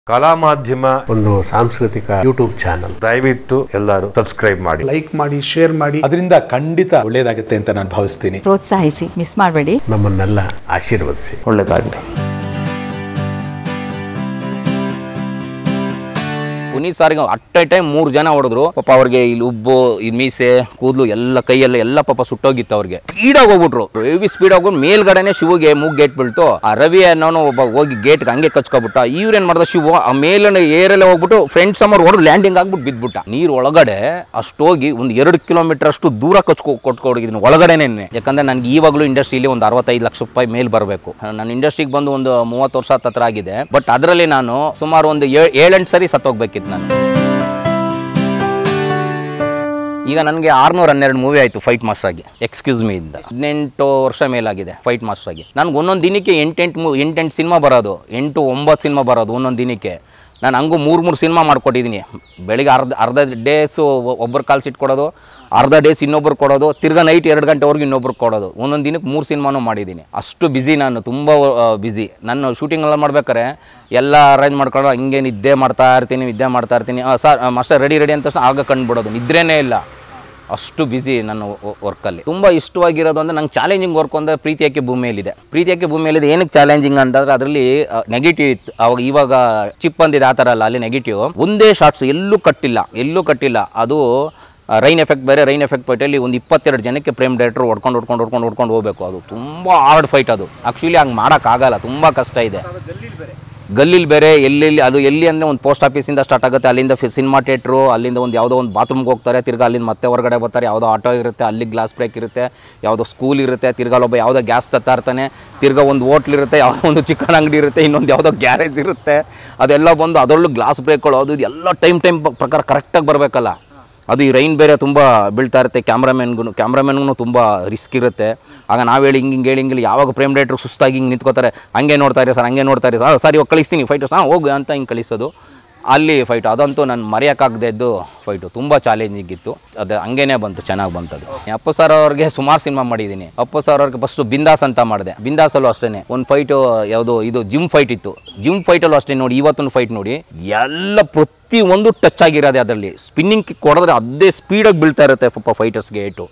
ಕಲಾ ಮಾಧ್ಯಮ ಒಂದು ಸಾಂಸ್ಕೃತಿಕ ಯೂಟ್ಯೂಬ್ ಚಾನಲ್ ದಯವಿಟ್ಟು ಎಲ್ಲರೂ ಸಬ್ಸ್ಕ್ರೈಬ್ ಮಾಡಿ ಲೈಕ್ ಮಾಡಿ ಶೇರ್ ಮಾಡಿ ಅದರಿಂದ ಖಂಡಿತ ಒಳ್ಳೇದಾಗುತ್ತೆ ಅಂತ ನಾನು ಭಾವಿಸ್ತೀನಿ ಪ್ರೋತ್ಸಾಹಿಸಿ ಮಿಸ್ ಮಾಡಬೇಡಿ ನಮ್ಮನ್ನೆಲ್ಲ ಆಶೀರ್ವದಿಸಿ ಒಳ್ಳೆಯದಾಗಲಿ ಪುನೀತ್ ಸಾರಿಗೆ ಅಟ್ ಎ ಟೈಮ್ ಮೂರು ಜನ ಹೊಡೆದ್ರು ಪಾಪ ಅವ್ರಿಗೆ ಇಲ್ಲಿ ಉಬ್ಬು ಈ ಮೀಸೆ ಕೂದಲು ಎಲ್ಲ ಕೈಯೆಲ್ಲ ಎಲ್ಲ ಪಾಪ ಸುಟ್ಟೋಗಿತ್ತು ಅವ್ರಿಗೆ ಸ್ಪೀಡಾಗಿ ಹೋಗ್ಬಿಟ್ರು ಹೆವಿ ಸ್ಪೀಡ್ ಹೋಗ್ಬಿಟ್ಟು ಮೇಲ್ಗಡೆನೆ ಶಿವಗೆ ಮೂಗ್ ಗೇಟ್ ಬೀಳ್ತು ಆ ರವಿ ಅನ್ನೋನು ಒಬ್ಬ ಹೋಗಿ ಗೇಟ್ ಹಂಗೆ ಕಚ್ಕೊಬಿಟ್ಟ ಇವ್ರೇನ್ ಮಾಡ್ದ ಶಿವ ಆ ಮೇಲನೆ ಏರೆಲ್ಲ ಹೋಗ್ಬಿಟ್ಟು ಫ್ರೆಂಡ್ ಸಮರ್ ಹೊಡೆದು ಲ್ಯಾಂಡಿಂಗ್ ಆಗ್ಬಿಟ್ಟು ಬಿದ್ಬಿಟ್ಟ ನೀರ್ ಒಳಗಡೆ ಅಷ್ಟೋಗಿ ಒಂದು ಎರಡು ಕಿಲೋಮೀಟರ್ ಅಷ್ಟು ದೂರ ಕಚ್ಕೊ ಕೊಟ್ಕೊಂಡಿದ್ದೀನಿ ಒಳಗಡೆನೆ ಯಾಕಂದ್ರೆ ನನಗೆ ಇವಾಗಲೂ ಇಂಡಸ್ಟ್ರಿಲಿ ಒಂದು ಅರವತ್ತೈದು ಲಕ್ಷ ರೂಪಾಯಿ ಮೇಲ್ ಬರಬೇಕು ನಾನು ಇಂಡಸ್ಟ್ರಿಗೆ ಬಂದು ಒಂದು ಮೂವತ್ತು ವರ್ಷ ಹತ್ರ ಆಗಿದೆ ಬಟ್ ಅದರಲ್ಲಿ ನಾನು ಸುಮಾರು ಒಂದು ಏಳ್- ಏಳೆಂಟು ಸರಿ ಸತ್ತೋಗ್ಬೇಕಿತ್ತು ನಾನು ಈಗ ನನಗೆ ಆರ್ನೂರ ಹನ್ನೆರಡು ಮೂವಿ ಆಯಿತು ಫೈಟ್ ಮಾಸ್ಟರ್ ಆಗಿ ಎಕ್ಸ್ಕ್ಯೂಸ್ ಮೀ ಇಂದ ಹದಿನೆಂಟು ವರ್ಷ ಮೇಲಾಗಿದೆ ಫೈಟ್ ಮಾಸ್ಟರ್ ಆಗಿ ನನಗೆ ಒಂದೊಂದು ದಿನಕ್ಕೆ ಎಂಟೆಂಟು ಮೂ ಎಂಟೆಂಟು ಸಿನಿಮಾ ಬರೋದು ಎಂಟು ಒಂಬತ್ತು ಸಿನಿಮಾ ಬರೋದು ಒಂದೊಂದು ದಿನಕ್ಕೆ ನಾನು ಹಂಗೂ ಮೂರು ಮೂರು ಸಿನಿಮಾ ಮಾಡ್ಕೊಟ್ಟಿದ್ದೀನಿ ಬೆಳಿಗ್ಗೆ ಅರ್ಧ ಅರ್ಧ ಡೇಸು ಒಬ್ಬರು ಕಾಲ್ ಸಿಟ್ ಕೊಡೋದು ಅರ್ಧ ಡೇಸ್ ಇನ್ನೊಬ್ರು ಕೊಡೋದು ತಿರ್ಗಾ ನೈಟ್ ಎರಡು ಗಂಟೆವರೆಗೂ ಇನ್ನೊಬ್ರು ಕೊಡೋದು ಒಂದೊಂದು ದಿನಕ್ಕೆ ಮೂರು ಸಿನಿಮಾನು ಮಾಡಿದ್ದೀನಿ ಅಷ್ಟು ಬ್ಯುಸಿ ನಾನು ತುಂಬ ಬ್ಯುಸಿ ನಾನು ಶೂಟಿಂಗ್ ಎಲ್ಲ ಮಾಡ್ಬೇಕಾರೆ ಎಲ್ಲ ಅರೇಂಜ್ ಮಾಡ್ಕೊಂಡು ಹಿಂಗೆ ನಿದ್ದೆ ಮಾಡ್ತಾ ಇರ್ತೀನಿ ನಿದ್ದೆ ಮಾಡ್ತಾ ಇರ್ತೀನಿ ಸರ್ ಮಾಸ್ಟರ್ ರೆಡಿ ರೆಡಿ ಅಂತ ತಕ್ಷಣ ಆಗ ಕಂಡುಬಿಡೋದು ನಿದ್ರೆನೇ ಇಲ್ಲ ಅಷ್ಟು ಬ್ಯುಸಿ ನನ್ನ ವರ್ಕಲ್ಲಿ ತುಂಬ ಇಷ್ಟವಾಗಿರೋದು ಅಂದರೆ ನಂಗೆ ಚಾಲೆಂಜಿಂಗ್ ವರ್ಕ್ ಅಂದರೆ ಪ್ರೀತಿಯಕ್ಕೆ ಭೂಮಿಯಲ್ಲಿದೆ ಪ್ರೀತಿಯಕ್ಕೆ ಭೂಮಿಯಲ್ಲಿದೆ ಏನಕ್ಕೆ ಚಾಲೆಂಜಿಂಗ್ ಅಂತಂದ್ರೆ ಅದರಲ್ಲಿ ನೆಗೆಟಿವ್ ಇತ್ತು ಅವಾಗ ಇವಾಗ ಚಿಪ್ ಬಂದಿದೆ ಆ ಥರ ಅಲ್ಲ ಅಲ್ಲಿ ನೆಗೆಟಿವ್ ಒಂದೇ ಶಾರ್ಟ್ಸ್ ಎಲ್ಲೂ ಕಟ್ಟಿಲ್ಲ ಎಲ್ಲೂ ಕಟ್ಟಿಲ್ಲ ಅದು ರೈನ್ ಎಫೆಕ್ಟ್ ಬೇರೆ ರೈನ್ ಎಫೆಕ್ಟ್ ಫೈಟಲ್ಲಿ ಒಂದು ಇಪ್ಪತ್ತೆರಡು ಜನಕ್ಕೆ ಪ್ರೇಮ್ ಡೈರೆಕ್ಟರ್ ಹೊಡ್ಕೊಂಡು ಹೊಡ್ಕೊಂಡು ಹೊಡ್ಕೊಂಡು ಹೊಡ್ಕೊಂಡು ಹೋಗಬೇಕು ಅದು ತುಂಬ ಹಾರ್ಡ್ ಫೈಟ್ ಅದು ಆ್ಯಕ್ಚುಲಿ ಹಂಗೆ ಮಾಡೋಕ್ಕಾಗಲ್ಲ ತುಂಬ ಕಷ್ಟ ಇದೆ ಗಲ್ಲಿಲಿ ಬೇರೆ ಎಲ್ಲೆಲ್ಲಿ ಅದು ಎಲ್ಲಿ ಅಂದರೆ ಒಂದು ಪೋಸ್ಟ್ ಆಫೀಸಿಂದ ಸ್ಟಾರ್ಟ್ ಆಗುತ್ತೆ ಅಲ್ಲಿಂದ ಸಿನಿಮಾ ಥಿಯೇಟ್ರು ಅಲ್ಲಿಂದ ಒಂದು ಯಾವುದೋ ಒಂದು ಬಾತ್ರೂಮ್ಗೆ ಹೋಗ್ತಾರೆ ತಿರ್ಗಾ ಅಲ್ಲಿಂದ ಮತ್ತೆ ಹೊರಗಡೆ ಬರ್ತಾರೆ ಯಾವುದೋ ಆಟೋ ಇರುತ್ತೆ ಅಲ್ಲಿ ಗ್ಲಾಸ್ ಬ್ರೇಕ್ ಇರುತ್ತೆ ಯಾವುದೋ ಸ್ಕೂಲ್ ಇರುತ್ತೆ ತಿರ್ಗಾ ಒಬ್ಬ ಯಾವುದೋ ಗ್ಯಾಸ್ ತತ್ತಾ ಇರ್ತಾನೆ ತಿರ್ಗಾ ಒಂದು ಹೋಟ್ಲ್ ಇರುತ್ತೆ ಯಾವುದೋ ಒಂದು ಚಿಕನ್ ಅಂಗಡಿ ಇರುತ್ತೆ ಇನ್ನೊಂದು ಯಾವುದೋ ಗ್ಯಾರೇಜ್ ಇರುತ್ತೆ ಅದೆಲ್ಲ ಬಂದು ಅದರಲ್ಲೂ ಗ್ಲಾಸ್ ಬ್ರೇಕ್ಗಳು ಅದು ಇದು ಎಲ್ಲ ಟೈಮ್ ಟೈಮ್ ಪ್ರಕಾರ ಕರೆಕ್ಟಾಗಿ ಬರಬೇಕಲ್ಲ ಅದು ಈ ರೈನ್ ಬೇರೆ ತುಂಬ ಬೀಳ್ತಾ ಇರುತ್ತೆ ಕ್ಯಾಮ್ರಾಮನ್ಗೂ ಕ್ಯಾಮ್ರಾಮನ್ಗೂ ತುಂಬ ರಿಸ್ಕ್ ಇರುತ್ತೆ ಆಗ ನಾವು ಹೇಳಿ ಹಿಂಗೆ ಹಿಂಗೆ ಹೇಳಿ ಹಿಂಗೆ ಯಾವಾಗ ಪ್ರೇಮ್ ಡೈರೆಕ್ಟ್ರು ಸುಸ್ತಾಗಿ ಹಿಂಗೆ ನಿಂತ್ಕೋತಾರೆ ಹಂಗೆ ನೋಡ್ತಾ ಇರಿ ಸರ್ ಹಂಗೆ ನೋಡ್ತಾ ಇರಿ ಸರ್ ಸರ್ ಇವಾಗ ಕಳಿಸ್ತೀನಿ ಫೈಟರ್ಸ್ ಹಾಂ ಹೋಗು ಅಂತ ಹಿಂಗೆ ಕಳಿಸೋದು ಅಲ್ಲಿ ಫೈಟ್ ಅದಂತೂ ನಾನು ಮರೆಯೋಕ್ಕಾಗದೇ ಇದ್ದು ಫೈಟು ತುಂಬ ಚಾಲೆಂಜಿಂಗ್ ಇತ್ತು ಅದು ಹಂಗೇನೆ ಬಂತು ಚೆನ್ನಾಗಿ ಬಂತದು ಅಪ್ಪು ಸರ್ ಅವ್ರಿಗೆ ಸುಮಾರು ಸಿನಿಮಾ ಮಾಡಿದ್ದೀನಿ ಅಪ್ಪು ಸರ್ ಅವ್ರಿಗೆ ಫಸ್ಟು ಬಿಂದಾಸ್ ಅಂತ ಮಾಡಿದೆ ಬಿಂದಾಸಲ್ಲೂ ಅಷ್ಟೇ ಒಂದು ಫೈಟು ಯಾವುದು ಇದು ಜಿಮ್ ಫೈಟ್ ಇತ್ತು ಜಿಮ್ ಫೈಟಲ್ಲೂ ಅಷ್ಟೇ ನೋಡಿ ಇವತ್ತೊಂದು ಫೈಟ್ ನೋಡಿ ಎಲ್ಲ ಪ್ರತಿ ಒಂದು ಟಚ್ ಆಗಿರೋದೆ ಅದರಲ್ಲಿ ಸ್ಪಿನ್ನಿಂಗ್ ಕಿಕ್ ಹೊಡೆದ್ರೆ ಅದೇ ಸ್ಪೀಡಾಗಿ ಬೀಳ್ತಾ ಇರುತ್ತೆ ಪಾಪ ಫೈಟರ್ಸ್ಗೆ ಏಟು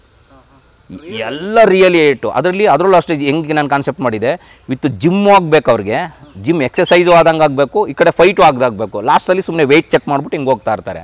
ಎಲ್ಲ ರಿಯಲಿ ಏಟು ಅದರಲ್ಲಿ ಅದರಲ್ಲೂ ಅಷ್ಟೇ ಹೆಂಗೆ ನಾನು ಕಾನ್ಸೆಪ್ಟ್ ಮಾಡಿದೆ ವಿತ್ ಜಿಮ್ ಆಗಬೇಕು ಅವ್ರಿಗೆ ಜಿಮ್ ಎಕ್ಸಸೈಸು ಆದಂಗೆ ಆಗಬೇಕು ಈ ಕಡೆ ಫೈಟು ಆಗದಾಗಬೇಕು ಲಾಸ್ಟಲ್ಲಿ ಸುಮ್ಮನೆ ವೆಯ್ಟ್ ಚೆಕ್ ಮಾಡ್ಬಿಟ್ಟು ಹಿಂಗೆ ಹೋಗ್ತಾ ಇರ್ತಾರೆ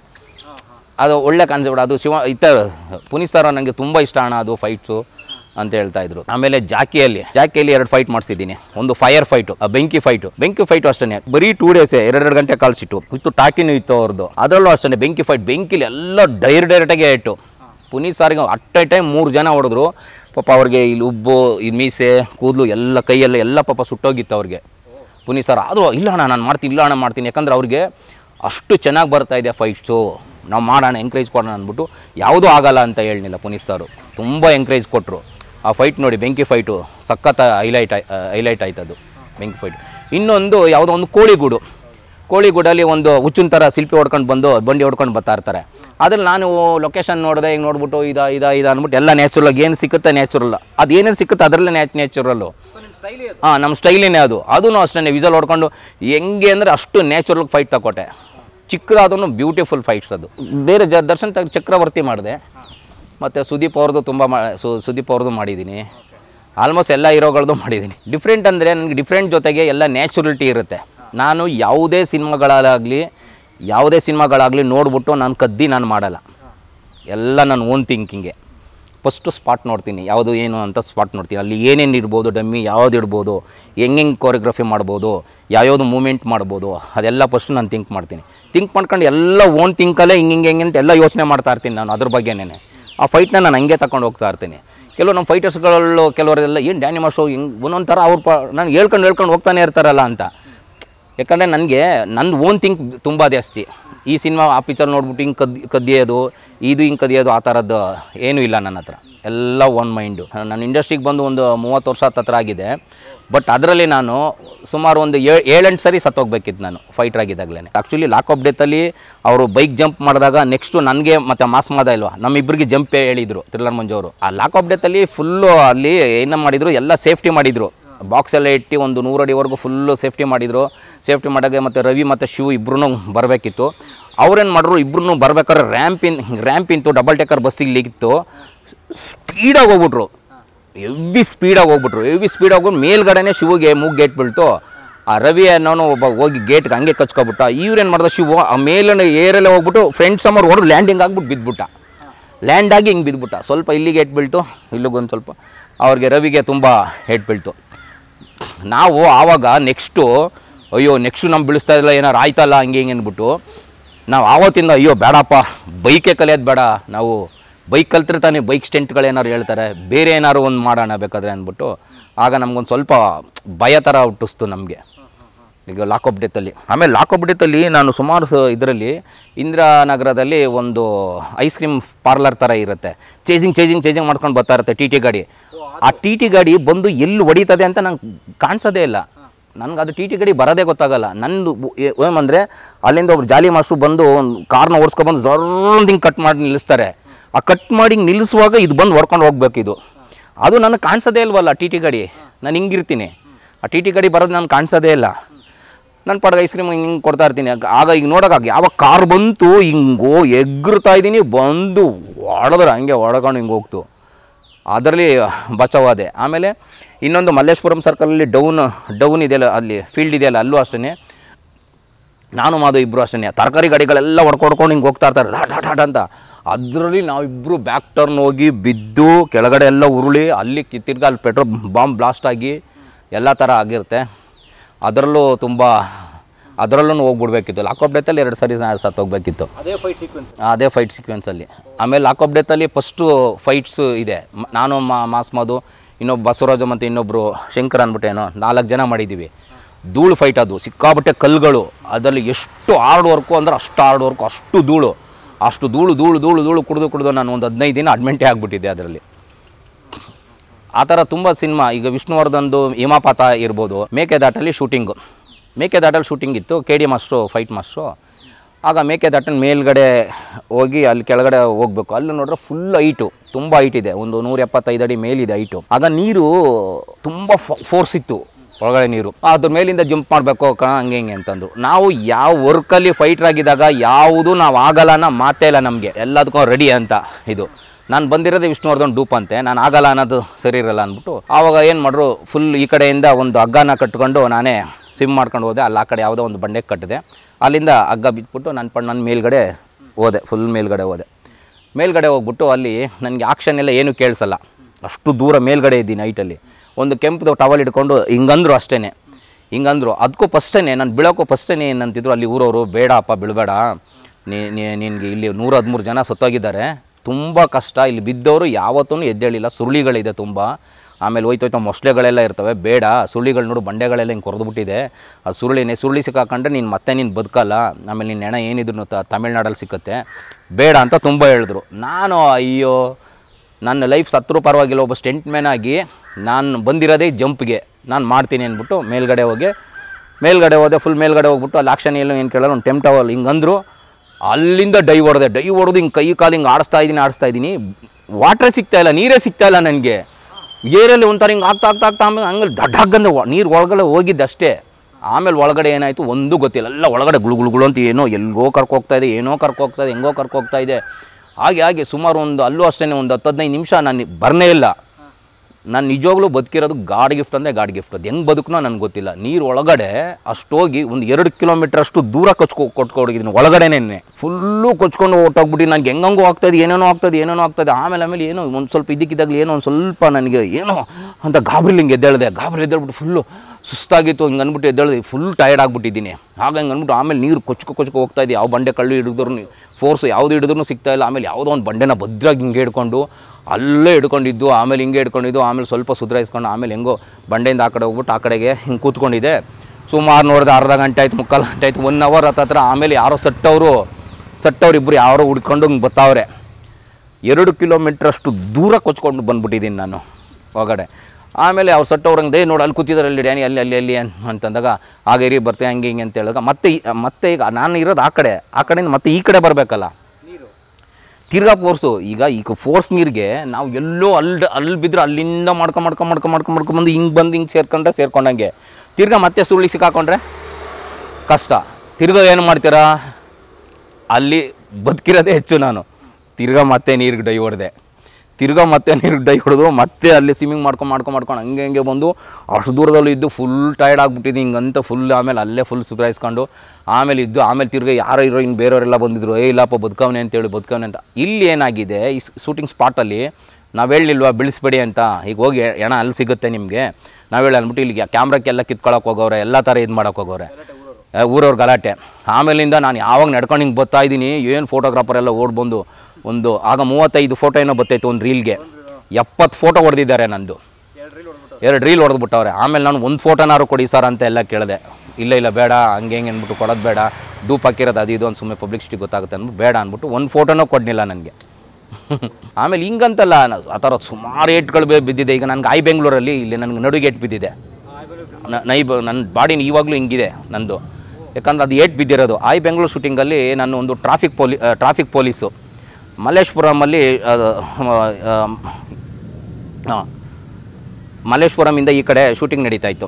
ಅದು ಒಳ್ಳೆ ಕಾನ್ಸೆಪ್ಟ್ ಅದು ಶಿವ ಇತ್ತ ಪುನೀತ್ ಸರ್ ನನಗೆ ತುಂಬ ಇಷ್ಟ ಅಣ್ಣ ಅದು ಫೈಟ್ಸು ಅಂತ ಹೇಳ್ತಾ ಇದ್ರು ಆಮೇಲೆ ಜಾಕಿಯಲ್ಲಿ ಜಾಕಿಯಲ್ಲಿ ಎರಡು ಫೈಟ್ ಮಾಡಿಸಿದ್ದೀನಿ ಒಂದು ಫೈರ್ ಫೈಟು ಬೆಂಕಿ ಫೈಟು ಬೆಂಕಿ ಫೈಟು ಅಷ್ಟೇ ಬರೀ ಟೂ ಡೇಸೇ ಎರಡೆರಡು ಗಂಟೆ ಕಾಲ್ಸಿಟ್ಟು ಇತ್ತು ಟಾಕಿನೂ ಇತ್ತು ಅವ್ರದ್ದು ಅದರಲ್ಲೂ ಅಷ್ಟೇ ಬೆಂಕಿ ಫೈಟ್ ಬೆಂಕಿಲಿ ಎಲ್ಲ ಡೈರ್ ಡೈರೆಕ್ಟಾಗೆ ಇಟ್ಟು ಪುನೀತ್ ಸಾರಿಗೆ ಅಟ್ ಎ ಟೈಮ್ ಮೂರು ಜನ ಹೊಡೆದ್ರು ಪಾಪ ಅವ್ರಿಗೆ ಇಲ್ಲಿ ಉಬ್ಬು ಈ ಮೀಸೆ ಕೂದಲು ಎಲ್ಲ ಕೈಯೆಲ್ಲ ಎಲ್ಲ ಪಾಪ ಸುಟ್ಟೋಗಿತ್ತು ಅವ್ರಿಗೆ ಪುನೀತ್ ಸರ್ ಆದರೂ ಇಲ್ಲ ಅಣ್ಣ ನಾನು ಮಾಡ್ತೀನಿ ಇಲ್ಲ ಅಣ್ಣ ಮಾಡ್ತೀನಿ ಯಾಕಂದ್ರೆ ಅವ್ರಿಗೆ ಅಷ್ಟು ಚೆನ್ನಾಗಿ ಬರ್ತಾ ಇದೆ ಫೈಟ್ಸು ನಾವು ಮಾಡೋಣ ಎಂಕರೇಜ್ ಕೊಡೋಣ ಅಂದ್ಬಿಟ್ಟು ಯಾವುದೂ ಆಗಲ್ಲ ಅಂತ ಹೇಳಿಲ್ಲ ಪುನೀತ್ ಸರು ತುಂಬ ಎಂಕರೇಜ್ ಕೊಟ್ಟರು ಆ ಫೈಟ್ ನೋಡಿ ಬೆಂಕಿ ಫೈಟು ಸಖತ್ ಹೈಲೈಟ್ ಹೈಲೈಟ್ ಆಯ್ತದು ಬೆಂಕಿ ಫೈಟ್ ಇನ್ನೊಂದು ಯಾವುದೋ ಒಂದು ಕೋಳಿಗೂಡು ಕೋಳಿಗೂಡಲ್ಲಿ ಒಂದು ಹುಚ್ಚಿನ ಥರ ಶಿಲ್ಪಿ ಹೊಡ್ಕೊಂಡು ಬಂದು ಬಂಡಿ ಹೊಡ್ಕೊಂಡು ಬರ್ತಾ ಇರ್ತಾರೆ ಅದ್ರಲ್ಲಿ ನಾನು ಲೊಕೇಶನ್ ನೋಡಿದೆ ಹಿಂಗೆ ನೋಡ್ಬಿಟ್ಟು ಇದ ಇದ ಇದ ಅಂದ್ಬಿಟ್ಟು ಎಲ್ಲ ನ್ಯಾಚುರಲ್ ಏನು ಸಿಕ್ಕುತ್ತೆ ನ್ಯಾಚುರಲ್ ಅದು ಏನೇನು ಸಿಕ್ಕುತ್ತೆ ಅದರಲ್ಲೇ ನ್ಯಾಚ್ ನ್ಯಾಚುರಲ್ಲು ಹಾಂ ನಮ್ಮ ಸ್ಟೈಲಿನೇ ಅದು ಅದೂ ಅಷ್ಟೇ ವಿಸಲ್ ಹೊಡ್ಕೊಂಡು ಹೆಂಗೆ ಅಂದರೆ ಅಷ್ಟು ನ್ಯಾಚುರಲ್ ಫೈಟ್ ತಗೊಟ್ಟೆ ಚಿಕ್ಕದಾದ್ರೂ ಬ್ಯೂಟಿಫುಲ್ ಫೈಟ್ಸ್ ಅದು ಬೇರೆ ಜ ದರ್ಶನ್ ತಗ ಚಕ್ರವರ್ತಿ ಮಾಡಿದೆ ಮತ್ತು ಸುದೀಪ್ ಅವ್ರದ್ದು ತುಂಬ ಮಾ ಸು ಸುದೀಪ್ ಅವ್ರದ್ದು ಮಾಡಿದ್ದೀನಿ ಆಲ್ಮೋಸ್ಟ್ ಎಲ್ಲ ಹೀರೋಗಳದ್ದು ಮಾಡಿದ್ದೀನಿ ಡಿಫ್ರೆಂಟ್ ಅಂದರೆ ನನಗೆ ಡಿಫ್ರೆಂಟ್ ಜೊತೆಗೆ ಎಲ್ಲ ನ್ಯಾಚುರಲಿಟಿ ಇರುತ್ತೆ ನಾನು ಯಾವುದೇ ಸಿನಿಮಾಗಳಾಗಲಿ ಯಾವುದೇ ಸಿನಿಮಾಗಳಾಗಲಿ ನೋಡ್ಬಿಟ್ಟು ನಾನು ಕದ್ದಿ ನಾನು ಮಾಡಲ್ಲ ಎಲ್ಲ ನಾನು ಓನ್ ಥಿಂಕಿಂಗೆ ಫಸ್ಟು ಸ್ಪಾಟ್ ನೋಡ್ತೀನಿ ಯಾವುದು ಏನು ಅಂತ ಸ್ಪಾಟ್ ನೋಡ್ತೀನಿ ಅಲ್ಲಿ ಏನೇನು ಇರ್ಬೋದು ಡಮ್ಮಿ ಯಾವ್ದು ಇಡ್ಬೋದು ಹೆಂಗೆ ಹೆಂಗೆ ಕೊರಿಯೋಗ್ರಫಿ ಮಾಡ್ಬೋದು ಯಾವ್ಯಾವುದು ಮೂಮೆಂಟ್ ಮಾಡ್ಬೋದು ಅದೆಲ್ಲ ಫಸ್ಟು ನಾನು ಥಿಂಕ್ ಮಾಡ್ತೀನಿ ಥಿಂಕ್ ಮಾಡ್ಕೊಂಡು ಎಲ್ಲ ಓನ್ ಥಿಂಕಲ್ಲೇ ಹಿಂಗೆ ಹಿಂಗೆ ಹಿಂಗೆ ಅಂತ ಎಲ್ಲ ಯೋಚನೆ ಮಾಡ್ತಾ ಇರ್ತೀನಿ ನಾನು ಅದ್ರ ಬಗ್ಗೆನೇ ಆ ಫೈಟ್ನ ನಾನು ಹಂಗೆ ತಗೊಂಡು ಹೋಗ್ತಾ ಇರ್ತೀನಿ ಕೆಲವು ನಮ್ಮ ಫೈಟರ್ಸ್ಗಳು ಕೆಲವರೆಲ್ಲ ಏನು ಡ್ಯಾನಿ ಮಾಸ್ಟರ್ ಹಿಂಗೆ ಒಂದೊಂದು ಥರ ಅವ್ರು ಪ ನಾನು ಹೇಳ್ಕೊಂಡು ಹೇಳ್ಕೊಂಡು ಹೋಗ್ತಾನೆ ಇರ್ತಾರಲ್ಲ ಅಂತ ಯಾಕಂದರೆ ನನಗೆ ನಂದು ಓನ್ ಥಿಂಕ್ ತುಂಬ ಜಾಸ್ತಿ ಈ ಸಿನಿಮಾ ಆ ಪಿಕ್ಚರ್ ನೋಡ್ಬಿಟ್ಟು ಹಿಂಗೆ ಕದ್ ಕದಿಯೋದು ಇದು ಹಿಂಗೆ ಕದಿಯೋದು ಆ ಥರದ್ದು ಏನೂ ಇಲ್ಲ ನನ್ನ ಹತ್ರ ಎಲ್ಲ ಓನ್ ಮೈಂಡು ನಾನು ಇಂಡಸ್ಟ್ರಿಗೆ ಬಂದು ಒಂದು ಮೂವತ್ತು ವರ್ಷ ಹತ್ರ ಆಗಿದೆ ಬಟ್ ಅದರಲ್ಲಿ ನಾನು ಸುಮಾರು ಒಂದು ಏಳು ಏಳೆಂಟು ಸರಿ ಸತ್ತೋಗ್ಬೇಕಿತ್ತು ನಾನು ಫೈಟರ್ ಆಗಿದ್ದಾಗಲೇ ಆ್ಯಕ್ಚುಲಿ ಲಾಕ್ ಆಫ್ ಡೆತ್ತಲ್ಲಿ ಅವರು ಬೈಕ್ ಜಂಪ್ ಮಾಡಿದಾಗ ನೆಕ್ಸ್ಟು ನನಗೆ ಮತ್ತು ಮಾಸ್ ಮಾದ ಇಲ್ವಾ ನಮ್ಮಿಬ್ಬರಿಗೆ ಜಂಪ್ ಹೇಳಿದರು ಥ್ರಿಲ್ಲರ್ ಮಂಜು ಅವರು ಆ ಲಾಕ್ ಆಫ್ ಡೆತ್ತಲ್ಲಿ ಫುಲ್ಲು ಅಲ್ಲಿ ಏನು ಮಾಡಿದರು ಎಲ್ಲ ಸೇಫ್ಟಿ ಮಾಡಿದರು ಬಾಕ್ಸ್ ಎಲ್ಲ ಇಟ್ಟು ಒಂದು ನೂರು ಅಡಿವರೆಗೂ ಫುಲ್ಲು ಸೇಫ್ಟಿ ಮಾಡಿದರು ಸೇಫ್ಟಿ ಮಾಡಾಗೆ ಮತ್ತು ರವಿ ಮತ್ತು ಶಿವ್ ಇಬ್ಬರೂ ಬರಬೇಕಿತ್ತು ಅವ್ರೇನು ಮಾಡ್ರು ಇಬ್ಬರೂ ಬರ್ಬೇಕಾದ್ರೆ ರ್ಯಾಂಪಿನ್ ರ್ಯಾಂಪಿಂತು ಡಬಲ್ ಟೇಕರ್ ಬಸ್ಸಿಗೆ ಲಿಗಿತ್ತು ಸ್ಪೀಡಾಗಿ ಹೋಗ್ಬಿಟ್ರು ಎವ್ವಿ ಸ್ಪೀಡಾಗಿ ಹೋಗ್ಬಿಟ್ರು ಎವ್ವಿ ಸ್ಪೀಡಾಗಿ ಹೋಗ್ಬಿಟ್ಟು ಮೇಲ್ಗಡೆನೇ ಶಿವಿಗೆ ಮೂಗ್ ಗೇಟ್ ಬೀಳ್ತು ಆ ರವಿ ಅನ್ನೋನು ಒಬ್ಬ ಹೋಗಿ ಗೇಟ್ಗೆ ಹಂಗೆ ಕಚ್ಕೊಬಿಟ್ಟ ಇವ್ರೇನು ಮಾಡ್ದ ಶಿವು ಆ ಮೇಲೇ ಏರಲ್ಲೇ ಹೋಗ್ಬಿಟ್ಟು ಫ್ರೆಂಡ್ ಸಮರ್ ಹೊಡೆದು ಲ್ಯಾಂಡಿಂಗ್ ಆಗ್ಬಿಟ್ಟು ಬಿದ್ದುಬಿಟ್ಟ ಲ್ಯಾಂಡ್ ಆಗಿ ಹಿಂಗೆ ಬಿದ್ದುಬಿಟ್ಟ ಸ್ವಲ್ಪ ಇಲ್ಲಿಗೆ ಏಟ್ ಬೀಳ್ತು ಇಲ್ಲಿಗೊಂದು ಸ್ವಲ್ಪ ಅವ್ರಿಗೆ ರವಿಗೆ ತುಂಬ ಏಟ್ ಬೀಳ್ತು ನಾವು ಆವಾಗ ನೆಕ್ಸ್ಟು ಅಯ್ಯೋ ನೆಕ್ಸ್ಟು ನಮ್ಮ ಬೀಳಿಸ್ತಾ ಇಲ್ಲ ಏನಾರು ಆಯ್ತಲ್ಲ ಹಂಗೆ ಹಿಂಗೆ ಅಂದ್ಬಿಟ್ಟು ನಾವು ಆವತ್ತಿಂದ ಅಯ್ಯೋ ಬೇಡಪ್ಪ ಬೈಕೇ ಕಲಿಯೋದು ಬೇಡ ನಾವು ಬೈಕ್ ಕಲ್ತ್ರೆ ತಾನೇ ಬೈಕ್ ಸ್ಟೆಂಟ್ಗಳೇನಾರು ಹೇಳ್ತಾರೆ ಬೇರೆ ಏನಾರು ಒಂದು ಮಾಡೋಣ ಬೇಕಾದ್ರೆ ಅಂದ್ಬಿಟ್ಟು ಆಗ ನಮ್ಗೊಂದು ಸ್ವಲ್ಪ ಭಯ ಥರ ಹುಟ್ಟಿಸ್ತು ನಮಗೆ ಈಗ ಲಾಕಪ್ ಡೆತ್ತಲ್ಲಿ ಆಮೇಲೆ ಲಾಕಪ್ ಡೆತ್ತಲ್ಲಿ ನಾನು ಸುಮಾರು ಸ ಇದರಲ್ಲಿ ಇಂದಿರಾನಗರದಲ್ಲಿ ಒಂದು ಐಸ್ ಕ್ರೀಮ್ ಪಾರ್ಲರ್ ಥರ ಇರುತ್ತೆ ಚೇಜಿಂಗ್ ಚೇಜಿಂಗ್ ಚೇಜಿಂಗ್ ಮಾಡ್ಕೊಂಡು ಬರ್ತಾ ಇರುತ್ತೆ ಟಿ ಟಿ ಗಾಡಿ ಆ ಟಿ ಟಿ ಗಾಡಿ ಬಂದು ಎಲ್ಲಿ ಹೊಡಿತದೆ ಅಂತ ನಂಗೆ ಕಾಣಿಸೋದೇ ಇಲ್ಲ ನನಗೆ ಅದು ಟಿ ಟಿ ಗಾಡಿ ಬರೋದೇ ಗೊತ್ತಾಗಲ್ಲ ನಂದು ಏನಂದರೆ ಅಲ್ಲಿಂದ ಒಬ್ರು ಜಾಲಿ ಮಾಸ್ಟ್ರು ಬಂದು ಒಂದು ಕಾರ್ನ ಓಡಿಸ್ಕೊಬಂದು ಜರ್ರಂದು ಹಿಂಗೆ ಕಟ್ ಮಾಡಿ ನಿಲ್ಲಿಸ್ತಾರೆ ಆ ಕಟ್ ಮಾಡಿ ಹಿಂಗೆ ನಿಲ್ಲಿಸುವಾಗ ಇದು ಬಂದು ಹೊಡ್ಕೊಂಡು ಹೋಗ್ಬೇಕು ಇದು ಅದು ನನಗೆ ಕಾಣಿಸೋದೇ ಇಲ್ವಲ್ಲ ಟಿ ಟಿ ಗಾಡಿ ನಾನು ಹಿಂಗಿರ್ತೀನಿ ಆ ಟಿ ಟಿ ಗಾಡಿ ಬರೋದು ನನಗೆ ಕಾಣಿಸೋದೇ ಇಲ್ಲ ನನ್ನ ಪಡೆದ ಐಸ್ ಕ್ರೀಮ್ ಹಿಂಗೆ ಕೊಡ್ತಾ ಇರ್ತೀನಿ ಆಗ- ಆಗ ಈಗ ನೋಡೋಕೆ ಯಾವ ಕಾರ್ ಬಂತು ಹಿಂಗೋ ಎಗ್ರುತ್ತಾ ಇದ್ದೀನಿ ಬಂದು ಹೊಡೆದ್ರೆ ಹಂಗೆ ಹೊಡ್ಕೊಂಡು ಹಿಂಗೆ ಹೋಗ್ತು ಅದರಲ್ಲಿ ಬಚಾವಾದೆ ಆಮೇಲೆ ಇನ್ನೊಂದು ಮಲ್ಲೇಶ್ವರಂ ಸರ್ಕಲಲ್ಲಿ ಡೌನ್ ಡೌನ್ ಇದೆಯಲ್ಲ ಅಲ್ಲಿ ಫೀಲ್ಡ್ ಇದೆಯಲ್ಲ ಅಲ್ಲೂ ಅಷ್ಟೇ ನಾನು ಮಾದು ಇಬ್ಬರು ಅಷ್ಟೇ ತರಕಾರಿ ಗಾಡಿಗಳೆಲ್ಲ ಹೊಡ್ಕೊಡ್ಕೊಂಡು ಹಿಂಗೆ ಹೋಗ್ತಾ ಇರ್ತಾರೆ ಢಾಟ್ ಢಾಟ್ ಢಾಟ್ ಅಂತ ಅದರಲ್ಲಿ ನಾವಿಬ್ಬರು ಬ್ಯಾಕ್ ಟರ್ನ್ ಹೋಗಿ ಬಿದ್ದು ಕೆಳಗಡೆ ಎಲ್ಲ ಉರುಳಿ ಅಲ್ಲಿ ಕಿತ್ತಿರ್ಗ ಅಲ್ಲಿ ಪೆಟ್ರೋಲ್ ಬಾಂಬ್ ಬ್ಲಾಸ್ಟ್ ಆಗಿ ಎಲ್ಲ ಥರ ಆಗಿರುತ್ತೆ ಅದರಲ್ಲೂ ತುಂಬ ಅದರಲ್ಲೂ ಹೋಗ್ಬಿಡ್ಬೇಕಿತ್ತು ಲಾಕಪ್ ಡೆತ್ತಲ್ಲಿ ಎರಡು ಸರಿ ಸತ್ತೋಗ್ಬೇಕಿತ್ತು ಅದೇ ಫೈಟ್ ಸೀಕ್ವೆನ್ಸ್ ಅದೇ ಫೈಟ್ ಸೀಕ್ವೆನ್ಸಲ್ಲಿ ಆಮೇಲೆ ಲಾಕಪ್ ಡೆತ್ತಲ್ಲಿ ಫಸ್ಟು ಫೈಟ್ಸ್ ಇದೆ ಮ- ನಾನು ಮಾ ಮಾಸ್ಮದು ಇನ್ನೊಬ್ಬ ಬಸವರಾಜ ಮತ್ತು ಇನ್ನೊಬ್ಬರು ಶಂಕರ್ ಅಂದ್ಬಿಟ್ಟೇನೋ ನಾಲ್ಕು ಜನ ಮಾಡಿದ್ದೀವಿ ಧೂಳು ಫೈಟ್ ಅದು ಸಿಕ್ಕಾಬಟ್ಟೆ ಕಲ್ಲುಗಳು ಅದರಲ್ಲಿ ಎಷ್ಟು ಹಾರ್ಡ್ ವರ್ಕು ಅಂದ್ರೆ ಅಷ್ಟು ಹಾರ್ಡ್ ವರ್ಕು ಅಷ್ಟು ಧೂಳು ಅಷ್ಟು ಧೂಳು ಧೂಳು ಧೂಳು ಧೂಳು ಕುಡಿದು ಕುಡಿದು ನಾನು ಒಂದು ಹದಿನೈದು ದಿನ ಅಡ್ಮಿಂಟೇ ಆಗಿಬಿಟ್ಟಿದ್ದೆ ಅದರಲ್ಲಿ ಆ ಥರ ತುಂಬ ಸಿನಿಮಾ ಈಗ ವಿಷ್ಣುವರ್ಧನ್ದು ಹಿಮಾಪಾತ ಇರ್ಬೋದು ಮೇಕೆದಾಟಲ್ಲಿ ಶೂಟಿಂಗು ಮೇಕೆದಾಟಲ್ಲಿ ಶೂಟಿಂಗ್ ಇತ್ತು K D master fight master ಆಗ ಮೇಕೆದಾಟನ ಮೇಲ್ಗಡೆ ಹೋಗಿ ಅಲ್ಲಿ ಕೆಳಗಡೆ ಹೋಗ್ಬೇಕು ಅಲ್ಲಿ ನೋಡ್ರೆ ಫುಲ್ ಹೈಟು ತುಂಬ ಹೈಟ್ ಇದೆ ಒಂದು ನೂರ ಎಪ್ಪತ್ತೈದು ಅಡಿ ಮೇಲಿದೆ ಹೈಟು ಆಗ ನೀರು ತುಂಬ ಫೋರ್ಸ್ ಇತ್ತು ಒಳಗಡೆ ನೀರು ಅದ್ರ ಮೇಲಿಂದ ಜಂಪ್ ಮಾಡಬೇಕು ಕಣ ಹಂಗೆ ಹಿಂಗೆ ಅಂತಂದ್ರು ನಾವು ಯಾವ ವರ್ಕಲ್ಲಿ ಫೈಟ್ರ್ ಆಗಿದ್ದಾಗ ಯಾವುದು ನಾವು ಆಗಲ್ಲ ಅನ್ನೋ ಮಾತೇ ಇಲ್ಲ ನಮಗೆ ಎಲ್ಲದಕ್ಕೂ ರೆಡಿ ಅಂತ ಇದು ನಾನು ಬಂದಿರೋದೇ ವಿಷ್ಣುವರ್ಧನ್ ಡೂಪ್ ಅಂತೆ ನಾನು ಆಗಲ್ಲ ಅನ್ನೋದು ಸರಿ ಇರಲ್ಲ ಅಂದ್ಬಿಟ್ಟು ಆವಾಗ ಏನು ಮಾಡ್ರು ಫುಲ್ ಈ ಕಡೆಯಿಂದ ಒಂದು ಹಗ್ಗನ ಕಟ್ಕೊಂಡು ನಾನೇ ಸಿಮ್ ಮಾಡ್ಕೊಂಡು ಹೋದೆ ಅಲ್ಲಿ ಆ ಕಡೆ ಯಾವುದೋ ಒಂದು ಬಂಡೆಗೆ ಕಟ್ಟಿದೆ ಅಲ್ಲಿಂದ ಹಗ್ಗ ಬಿಟ್ಬಿಟ್ಟು ನನ್ನ ಪಣ್ಣ ನನ್ನ ಮೇಲ್ಗಡೆ ಹೋದೆ ಫುಲ್ ಮೇಲ್ಗಡೆ ಹೋದೆ ಮೇಲ್ಗಡೆ ಹೋಗ್ಬಿಟ್ಟು ಅಲ್ಲಿ ನನಗೆ ಆಕ್ಷನ್ ಎಲ್ಲ ಏನೂ ಕೇಳಿಸಲ್ಲ ಅಷ್ಟು ದೂರ ಮೇಲ್ಗಡೆ ಇದ್ದೀನಿ ನೈಟಲ್ಲಿ ಒಂದು ಕೆಂಪು ಟವಲ್ ಹಿಡ್ಕೊಂಡು ಹಿಂಗಂದ್ರು ಅಷ್ಟೇ ಹಿಂಗಂದ್ರು ಅದಕ್ಕೂ ಫಸ್ಟೇ ನಾನು ಬೀಳೋಕ್ಕೂ ಫಸ್ಟೇ ಏನಂತಿದ್ರು ಅಲ್ಲಿ ಊರವರು ಬೇಡ ಅಪ್ಪ ಬೀಳಬೇಡ ನೀ ನಿನಗೆ ಇಲ್ಲಿ ನೂರ ಹದಿಮೂರು ಜನ ಸತ್ತೋಗಿದ್ದಾರೆ ತುಂಬ ಕಷ್ಟ ಇಲ್ಲಿ ಬಿದ್ದವರು ಯಾವತ್ತೂ ಎದ್ದೇಳಿಲ್ಲ ಸುರುಳಿಗಳಿದೆ ತುಂಬ ಆಮೇಲೆ ಹೋಯ್ತು ಹೋಯ್ತು ಮೊಸಳೆಗಳೆಲ್ಲ ಇರ್ತವೆ ಬೇಡ ಸುರುಳಿಗಳು ನೋಡು ಬಂಡೆಗಳೆಲ್ಲ ಹಿಂಗೆ ಕೊರೆದ್ಬಿಟ್ಟಿದೆ ಆ ಸುರುಳಿನೇ ಸುರುಳಿ ಸಿಕ್ಕಾಕೊಂಡ್ರೆ ನೀನು ಮತ್ತೆ ನೀನು ಬದುಕಲ್ಲ ಆಮೇಲೆ ನಿನ್ನ ಹೆಣ ಏನಿದ್ರು ತ ತಮಿಳ್ನಾಡಲ್ಲಿ ಸಿಕ್ಕತ್ತೆ ಬೇಡ ಅಂತ ತುಂಬ ಹೇಳಿದ್ರು ನಾನು ಅಯ್ಯೋ ನನ್ನ ಲೈಫ್ ಸತ್ರು ಪರವಾಗಿಲ್ಲ ಒಬ್ಬ ಸ್ಟೆಂಟ್ ಮ್ಯಾನ್ ಆಗಿ ನಾನು ಬಂದಿರೋದೇ ಜಂಪ್ಗೆ ನಾನು ಮಾಡ್ತೀನಿ ಅಂದ್ಬಿಟ್ಟು ಮೇಲ್ಗಡೆ ಹೋಗಿ ಮೇಲ್ಗಡೆ ಹೋದೆ ಫುಲ್ ಮೇಲ್ಗಡೆ ಹೋಗ್ಬಿಟ್ಟು ಅಲ್ಲಿ ಆಕ್ಷನ್ ಎಲ್ಲೂ ಏನು ಕೇಳಲ್ಲ ಒಂದು ಟೆಂಪ್ಟವಲ್ ಹಿಂಗೆ ಅಂದರು ಅಲ್ಲಿಂದ ಡೈ ಹೊಡೆದೆ ಡೈ ಹೊಡೆದು ಹಿಂಗೆ ಕೈ ಕಾಲು ಹಿಂಗೆ ಆಡಿಸ್ತಾ ಇದ್ದೀನಿ ಆಡಿಸ್ತಾ ಇದ್ದೀನಿ ವಾಟ್ರೇ ಸಿಗ್ತಾ ಇಲ್ಲ ನೀರೇ ಸಿಗ್ತಾ ಇಲ್ಲ ನನಗೆ ಏರಲ್ಲಿ ಒಂಥರ ಹಿಂಗೆ ಆಗ್ತಾ ಆಗ್ತಾ ಆಗ್ತಾ ಆಮೇಲೆ ಹಂಗೆ ದಡ್ಡಾಗಂದೆ ನೀರು ಒಳಗಡೆ ಹೋಗಿದ್ದೆ ಅಷ್ಟೇ ಆಮೇಲೆ ಒಳಗಡೆ ಏನಾಯಿತು ಒಂದೂ ಗೊತ್ತಿಲ್ಲ ಎಲ್ಲ ಒಳಗಡೆ ಗುಳು ಗುಳು ಗುಳು ಅಂತ ಏನೋ ಎಲ್ಗೋ ಕರ್ಕೋಗ್ತಾ ಇದೆ ಏನೋ ಕರ್ಕೋಗ್ತಾ ಇದೆ ಹೆಂಗೋ ಕರ್ಕೋಗ್ತಾ ಇದೆ ಹಾಗೆ ಹಾಗೆ ಸುಮಾರು ಒಂದು ಅಲ್ಲೂ ಅಷ್ಟೇ ಒಂದು ಹತ್ತು ಹದಿನೈದು ನಿಮಿಷ ನಾನು ಬರನೇ ಇಲ್ಲ ನಾನು ನಿಜವಾಗ್ಲೂ ಬದುಕಿರೋದು ಗಾಡ್ ಗಿಫ್ಟ್ ಅಂದರೆ ಗಾಡ್ ಗಿಫ್ಟ್ ಅದು ಹೆಂಗೆ ಬದುಕನೋ ನನಗೆ ಗೊತ್ತಿಲ್ಲ ನೀರು ಒಳಗಡೆ ಅಷ್ಟೋಗಿ ಒಂದು ಎರಡು ಕಿಲೋಮೀಟ್ರ್ ಅಷ್ಟು ದೂರ ಕಚ್ಕೊ ಕೊಟ್ಕೊಂಡಿದ್ದೀನಿ ಒಳಗಡೆನೇ ಫುಲ್ಲು ಕೊಚ್ಕೊಂಡು ಹೊಟ್ಟೋಗ್ಬಿಟ್ಟು ನನಗೆ ಹೆಂಗಂಗೂ ಆಗ್ತದೆ ಏನೇನೋ ಆಗ್ತದೆ ಏನೇನೋ ಆಗ್ತದೆ ಆಮೇಲೆ ಆಮೇಲೆ ಏನೋ ಒಂದು ಸ್ವಲ್ಪ ಇದಕ್ಕಿದ್ದಾಗಲಿ ಏನೋ ಒಂದು ಸ್ವಲ್ಪ ನನಗೆ ಏನೋ ಅಂತ ಗಾಬರಿಲಿ ಹಿಂಗೆ ಎದ್ದೇಳಿದೆ ಗಾಬರಿ ಎದ್ದೇಳ್ಬಿಟ್ಟು ಫುಲ್ಲು ಸುಸ್ತಾಗಿತ್ತು ಹಿಂಗೆ ಅಂದ್ಬಿಟ್ಟು ಎದ್ದೇಳಿದೆ ಫುಲ್ ಟಯರ್ಡ್ ಆಗಿಬಿಟ್ಟಿದ್ದೀನಿ ಆಗ ಹಿಂಗೆ ಅಂದ್ಬಿಟ್ಟು ಆಮೇಲೆ ನೀರು ಕೊಚ್ಕೊ ಕೊಚ್ಕೊ ಹೋಗ್ತಾ ಇದೆ ಯಾವ ಬಂಡೆ ಕಳ್ಳು ಹಿಡಿದ್ರು ಫೋರ್ಸ್ ಯಾವುದು ಹಿಡಿದ್ರು ಸಿಗ್ತಾ ಇಲ್ಲ ಆಮೇಲೆ ಯಾವುದೋ ಒಂದು ಬಂಡೆನ ಭದ್ರಾಗಿ ಹಿಂಗೆ ಹಿಡ್ಕೊಂಡು ಅಲ್ಲೇ ಹಿಡ್ಕೊಂಡಿದ್ದು ಆಮೇಲೆ ಹಿಂಗೆ ಹಿಡ್ಕೊಂಡಿದ್ದು ಆಮೇಲೆ ಸ್ವಲ್ಪ ಸುಧಾರಿಸ್ಕೊಂಡು ಆಮೇಲೆ ಹೆಂಗೋ ಬಂಡೆಯಿಂದ ಆ ಕಡೆ ಹೋಗ್ಬಿಟ್ಟು ಆ ಕಡೆಗೆ ಹಿಂಗೆ ಕೂತ್ಕೊಂಡಿದ್ದೆ ಸುಮಾರು ನೋಡಿದೆ ಅರ್ಧ ಗಂಟೆ ಆಯ್ತು ಮುಕ್ಕಾಲು ಗಂಟೆ ಆಯ್ತು ಒನ್ ಅವರ್ ಹತ್ತತ್ರ ಆಮೇಲೆ ಯಾರೋ ಸಟ್ಟವರು ಸಟ್ಟವ್ರು ಇಬ್ಬರು ಯಾರೋ ಹುಡ್ಕೊಂಡು ಹಿಂಗೆ ಬರ್ತಾವ್ರೆ ಎರಡು ಕಿಲೋಮೀಟ್ರ್ ಅಷ್ಟು ದೂರ ಕೊಚ್ಕೊಂಡು ಬಂದ್ಬಿಟ್ಟಿದ್ದೀನಿ ನಾನು ಹೊರಗಡೆ ಆಮೇಲೆ ಅವ್ರು ಸಟ್ಟವ್ರು ಹಂಗೆ ದೇ ನೋಡಿ ಅಲ್ಲಿ ಕೂತಿದ್ದಾರೆ ಅಲ್ಲಿ ಡ್ಯಾನಿ ಅಲ್ಲಿ ಅಲ್ಲಿ ಅಲ್ಲಿ ಅಂತ- ಅಂತಂದಾಗ ಹಾಗೆ ಇರಿ ಬರ್ತೆ ಹಂಗೆ ಹಿಂಗೆ ಅಂತ ಹೇಳಿದಾಗ ಮತ್ತೆ ಈ- ಮತ್ತೆ ಈಗ ನಾನು ಇರೋದು ಆ ಕಡೆ ಆ ಕಡೆಯಿಂದ ಮತ್ತೆ ಈ ಕಡೆ ಬರಬೇಕಲ್ಲ ತಿರ್ಗಾ ಫೋರ್ಸು ಈಗ ಈಗ ಫೋರ್ಸ್ ನೀರಿಗೆ ನಾವು ಎಲ್ಲೋ ಅಲ್ಲಿ ಅಲ್ಲಿ ಬಿದ್ದರೆ ಅಲ್ಲಿಂದ ಮಾಡ್ಕೊ ಮಾಡ್ಕೊ ಮಾಡ್ಕೊ ಮಾಡ್ಕೊ ಮಾಡ್ಕೊಂಬಂದು ಹಿಂಗೆ ಬಂದು ಹಿಂಗೆ ಸೇರ್ಕೊಂಡ್ರೆ ಸೇರ್ಕೊಂಡಂಗೆ ತಿರ್ಗಾ ಮತ್ತೆ ಸುರುಳಿ ಸಿಕ್ಕಾಕೊಂಡ್ರೆ ಕಷ್ಟ ತಿರ್ಗಾ ಏನು ಮಾಡ್ತೀರಾ ಅಲ್ಲಿ ಬದುಕಿರೋದೇ ಹೆಚ್ಚು ನಾನು ತಿರ್ಗಾ ಮತ್ತೆ ನೀರಿಗೆ ಡೈ ಹೊಡೆದೆ ತಿರ್ಗಾ ಮತ್ತೆ ನೀರಿಗೆ ಡೈ ಹೊಡೆದು ಮತ್ತೆ ಅಲ್ಲಿ ಸ್ವಿಮ್ಮಿಂಗ್ ಮಾಡ್ಕೊಂಡು ಮಾಡ್ಕೊಂಡು ಮಾಡ್ಕೊಂಡು ಹಂಗೆ ಹಂಗೆ ಬಂದು ಅಷ್ಟು ದೂರದಲ್ಲಿ ಇದ್ದು ಫುಲ್ ಟೈರ್ಡ್ ಆಗಿಬಿಟ್ಟಿದ್ದು ಹಿಂಗಂತ ಫುಲ್ ಆಮೇಲೆ ಅಲ್ಲೇ ಫುಲ್ ಸುಧಾರಿಸ್ಕೊಂಡು ಆಮೇಲೆ ಇದ್ದು ಆಮೇಲೆ ತಿರ್ಗಾ ಯಾರೋ ಇರೋ ಇನ್ನು ಬೇರೆಯವರೆಲ್ಲ ಬಂದಿದ್ರು ಏ ಇಲ್ಲಪ್ಪ ಬದುಕವನೆ ಅಂತೇಳಿ ಬದುಕವನೆ ಅಂತ ಇಲ್ಲಿ ಏನಾಗಿದೆ ಈ ಶೂಟಿಂಗ್ ಸ್ಪಾಟಲ್ಲಿ ನಾವು ಹೇಳಿಲ್ವಾ ಬೀಳಿಸ್ಬೇಡಿ ಅಂತ ಈಗ ಹೋಗಿ ಹೆಣ ಅಲ್ಲಿ ಸಿಗುತ್ತೆ ನಿಮಗೆ ನಾವು ಹೇಳಿ ಅಂದ್ಬಿಟ್ಟು ಇಲ್ಲಿಗೆ ಕ್ಯಾಮ್ರಕ್ಕೆಲ್ಲ ಕಿತ್ಕೊಳಕ್ಕೆ ಹೋಗೋರೆ ಎಲ್ಲ ಥರ ಇದು ಮಾಡೋಕೆ ಹೋಗೋರೆ ಆ, ಊರವ್ರ ಗಲಾಟೆ ಆಮೇಲಿಂದ ನಾನು ಯಾವಾಗ ನಡ್ಕೊಂಡು ಹಿಂಗೆ ಬರ್ತಾ ಇದ್ದೀನಿ ಏನು ಫೋಟೋಗ್ರಾಫರ್ ಎಲ್ಲ ಓಡ್ ಬಂದು ಒಂದು ಆಗ ಮೂವತ್ತೈದು ಫೋಟೋ ಏನೋ ಬತ್ತೈತೆ ಒಂದು ರೀಲ್ಗೆ ಎಪ್ಪತ್ತು ಫೋಟೋ ಹೊಡೆದಿದ್ದಾರೆ ನಂದು ಎರಡು ರೀಲ್ ಹೊಡೆದ್ಬಿಟ್ಟವ್ರೆ ಆಮೇಲೆ ನಾನು ಒಂದು ಫೋಟೋನಾರು ಕೊಡಿ ಸರ್ ಅಂತ ಎಲ್ಲ ಕೇಳಿದೆ ಇಲ್ಲ ಇಲ್ಲ ಬೇಡ ಹಂಗೆ ಹಿಂಗೆ ಅಂದ್ಬಿಟ್ಟು ಕೊಡೋದು ಬೇಡ ಡೂಪ್ ಹಾಕಿರೋದು ಅದು ಇದು ಒಂದು ಸುಮ್ಮನೆ ಪಬ್ಲಿಸಿಟಿ ಗೊತ್ತಾಗುತ್ತೆ ಅಂದ್ಬಿಟ್ಟು ಬೇಡ ಅಂದ್ಬಿಟ್ಟು ಒಂದು ಫೋಟೋನೂ ಕೊಡಲಿಲ್ಲ ನನಗೆ ಆಮೇಲೆ ಹಿಂಗಂತಲ್ಲ ನ- ಆ ಥರ ಸುಮಾರು ಏಟ್ಗಳು ಬಿ- ಬಿದ್ದಿದೆ ಈಗ ನನಗೆ ಐ ಬೆಂಗಳೂರಲ್ಲಿ ಇಲ್ಲಿ ನನಗೆ ನಡುಗೆ ಏಟ್ ಬಿದ್ದಿದೆ ನ- ನೈ ಬ ನನ್ನ ಬಾಡಿನ ಇವಾಗಲೂ ಹಿಂಗಿದೆ ನಂದು ಯಾಕಂದ್ರೆ ಅದು ಏಟ್ ಬಿದ್ದಿರೋದು ಐ ಬೆಂಗಳೂರು ಶೂಟಿಂಗಲ್ಲಿ ನಾನು ಒಂದು ಟ್ರಾಫಿಕ್ ಪೊಲೀ ಟ್ರಾಫಿಕ್ ಪೊಲೀಸು ಮಲ್ಲೇಶ್ಪುರಮಲ್ಲಿ ಅದು, ಆ, ಹಾಂ ಮಲ್ಲೇಶ್ವರಮಿಂದ ಈ ಕಡೆ ಶೂಟಿಂಗ್ ನಡೀತಾ ಇತ್ತು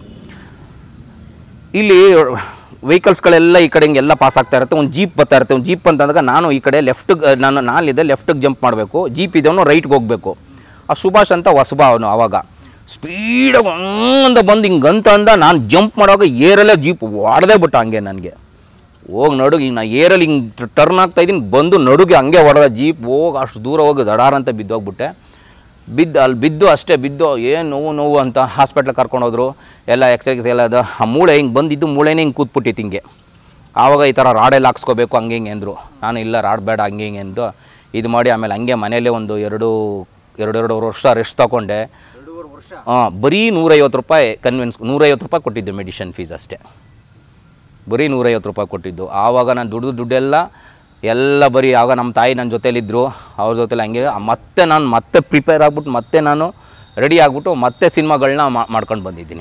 ಇಲ್ಲಿ ವೆಹಿಕಲ್ಸ್ಗಳೆಲ್ಲ ಈ ಕಡೆ ಹಿಂಗೆಲ್ಲ ಪಾಸ್ ಆಗ್ತಾ ಇರುತ್ತೆ ಒಂದು ಜೀಪ್ ಬರ್ತಾ ಇರುತ್ತೆ ಒಂದು ಜೀಪ್ ಅಂತಂದಾಗ ನಾನು ಈ ಕಡೆ ಲೆಫ್ಟ್ ನಾನು ನಾನಿದೆ ಲೆಫ್ಟಿಗೆ ಜಂಪ್ ಮಾಡಬೇಕು ಜೀಪ್ ಇದವನು ರೈಟ್ಗೆ ಹೋಗಬೇಕು ಆ ಸುಭಾಷ್ ಅಂತ ಹೊಸಬ ಅವನು ಆವಾಗ ಸ್ಪೀಡಾಗಿ ಅಂತ ಬಂದು ಹಿಂಗೆ ಅಂತ ಅಂದ ನಾನು ಜಂಪ್ ಮಾಡುವಾಗ ಏರಲ್ಲೇ ಜೀಪ್ ಹೊಡೆದೇ ಬಿಟ್ಟ ಹಂಗೆ ನನಗೆ ಹೋಗಿ ನಡುಗೆ ಈಗ ನಾ ಏರಲ್ಲಿ ಹಿಂಗೆ ಟರ್ನ್ ಆಗ್ತಾ ಇದ್ದೀನಿ ಬಂದು ನಡುಗೆ ಹಂಗೆ ಹೊಡೆದ ಜೀಪ್ ಹೋಗಿ ಅಷ್ಟು ದೂರ ಹೋಗಿ ದಡಾರ ಅಂತ ಬಿದ್ದೋಗ್ಬಿಟ್ಟೆ ಬಿದ್ದು ಅಲ್ಲಿ ಬಿದ್ದು ಅಷ್ಟೇ ಬಿದ್ದು ಏನು ನೋವು ನೋವು ಅಂತ ಹಾಸ್ಪಿಟ್ಲಿಗೆ ಕರ್ಕೊಂಡೋದ್ರು ಎಲ್ಲ ಎಕ್ಸ್ರೇಸ್ ಎಲ್ಲ ಅದು ಆ ಮೂಳೆ ಹಿಂಗೆ ಬಂದಿದ್ದು ಮೂಳೆನೇ ಹಿಂಗೆ ಕೂತ್ಬಿಟ್ಟಿತ್ತು ಹಿಂಗೆ ಆವಾಗ ಈ ಥರ ರಾಡೆಲ್ಲ ಹಾಕ್ಸ್ಕೋಬೇಕು ಹಂಗೆ ಹಿಂಗೆ ಅಂದರು ನಾನು ಇಲ್ಲ ರಾಡ್ ಬೇಡ ಹಂಗೆ ಹಿಂಗೆ ಎಂದು ಇದು ಮಾಡಿ ಆಮೇಲೆ ಹಂಗೆ ಮನೇಲೇ ಒಂದು ಎರಡು ಎರಡು ಎರಡು ವರ್ಷ ರೆಸ್ಟ್ ತಗೊಂಡೆ ಹಾಂ ಬರೀ ನೂರೈವತ್ತು ರೂಪಾಯಿ ಕನ್ವಿನ್ಸ್ ನೂರೈವತ್ತು ರೂಪಾಯಿ ಕೊಟ್ಟಿದ್ದು ಮೆಡಿಷನ್ ಫೀಸ್ ಅಷ್ಟೇ ಬರೀ ನೂರೈವತ್ತು ರೂಪಾಯಿ ಕೊಟ್ಟಿದ್ದು ಆವಾಗ ನಾನು ದುಡ್ದು ದುಡ್ಡೆಲ್ಲ ಎಲ್ಲ ಬರೀ ಆವಾಗ ನಮ್ಮ ತಾಯಿ ನನ್ನ ಜೊತೇಲಿದ್ದರು ಅವ್ರ ಜೊತೆಲಿ ಹಂಗೆ ಮತ್ತೆ ನಾನು ಮತ್ತೆ ಪ್ರಿಪೇರ್ ಆಗ್ಬಿಟ್ಟು ಮತ್ತೆ ನಾನು ರೆಡಿ ಆಗಿಬಿಟ್ಟು ಮತ್ತೆ ಸಿನಿಮಾಗಳನ್ನ ಮಾಡ್ಕೊಂಡು ಬಂದಿದ್ದೀನಿ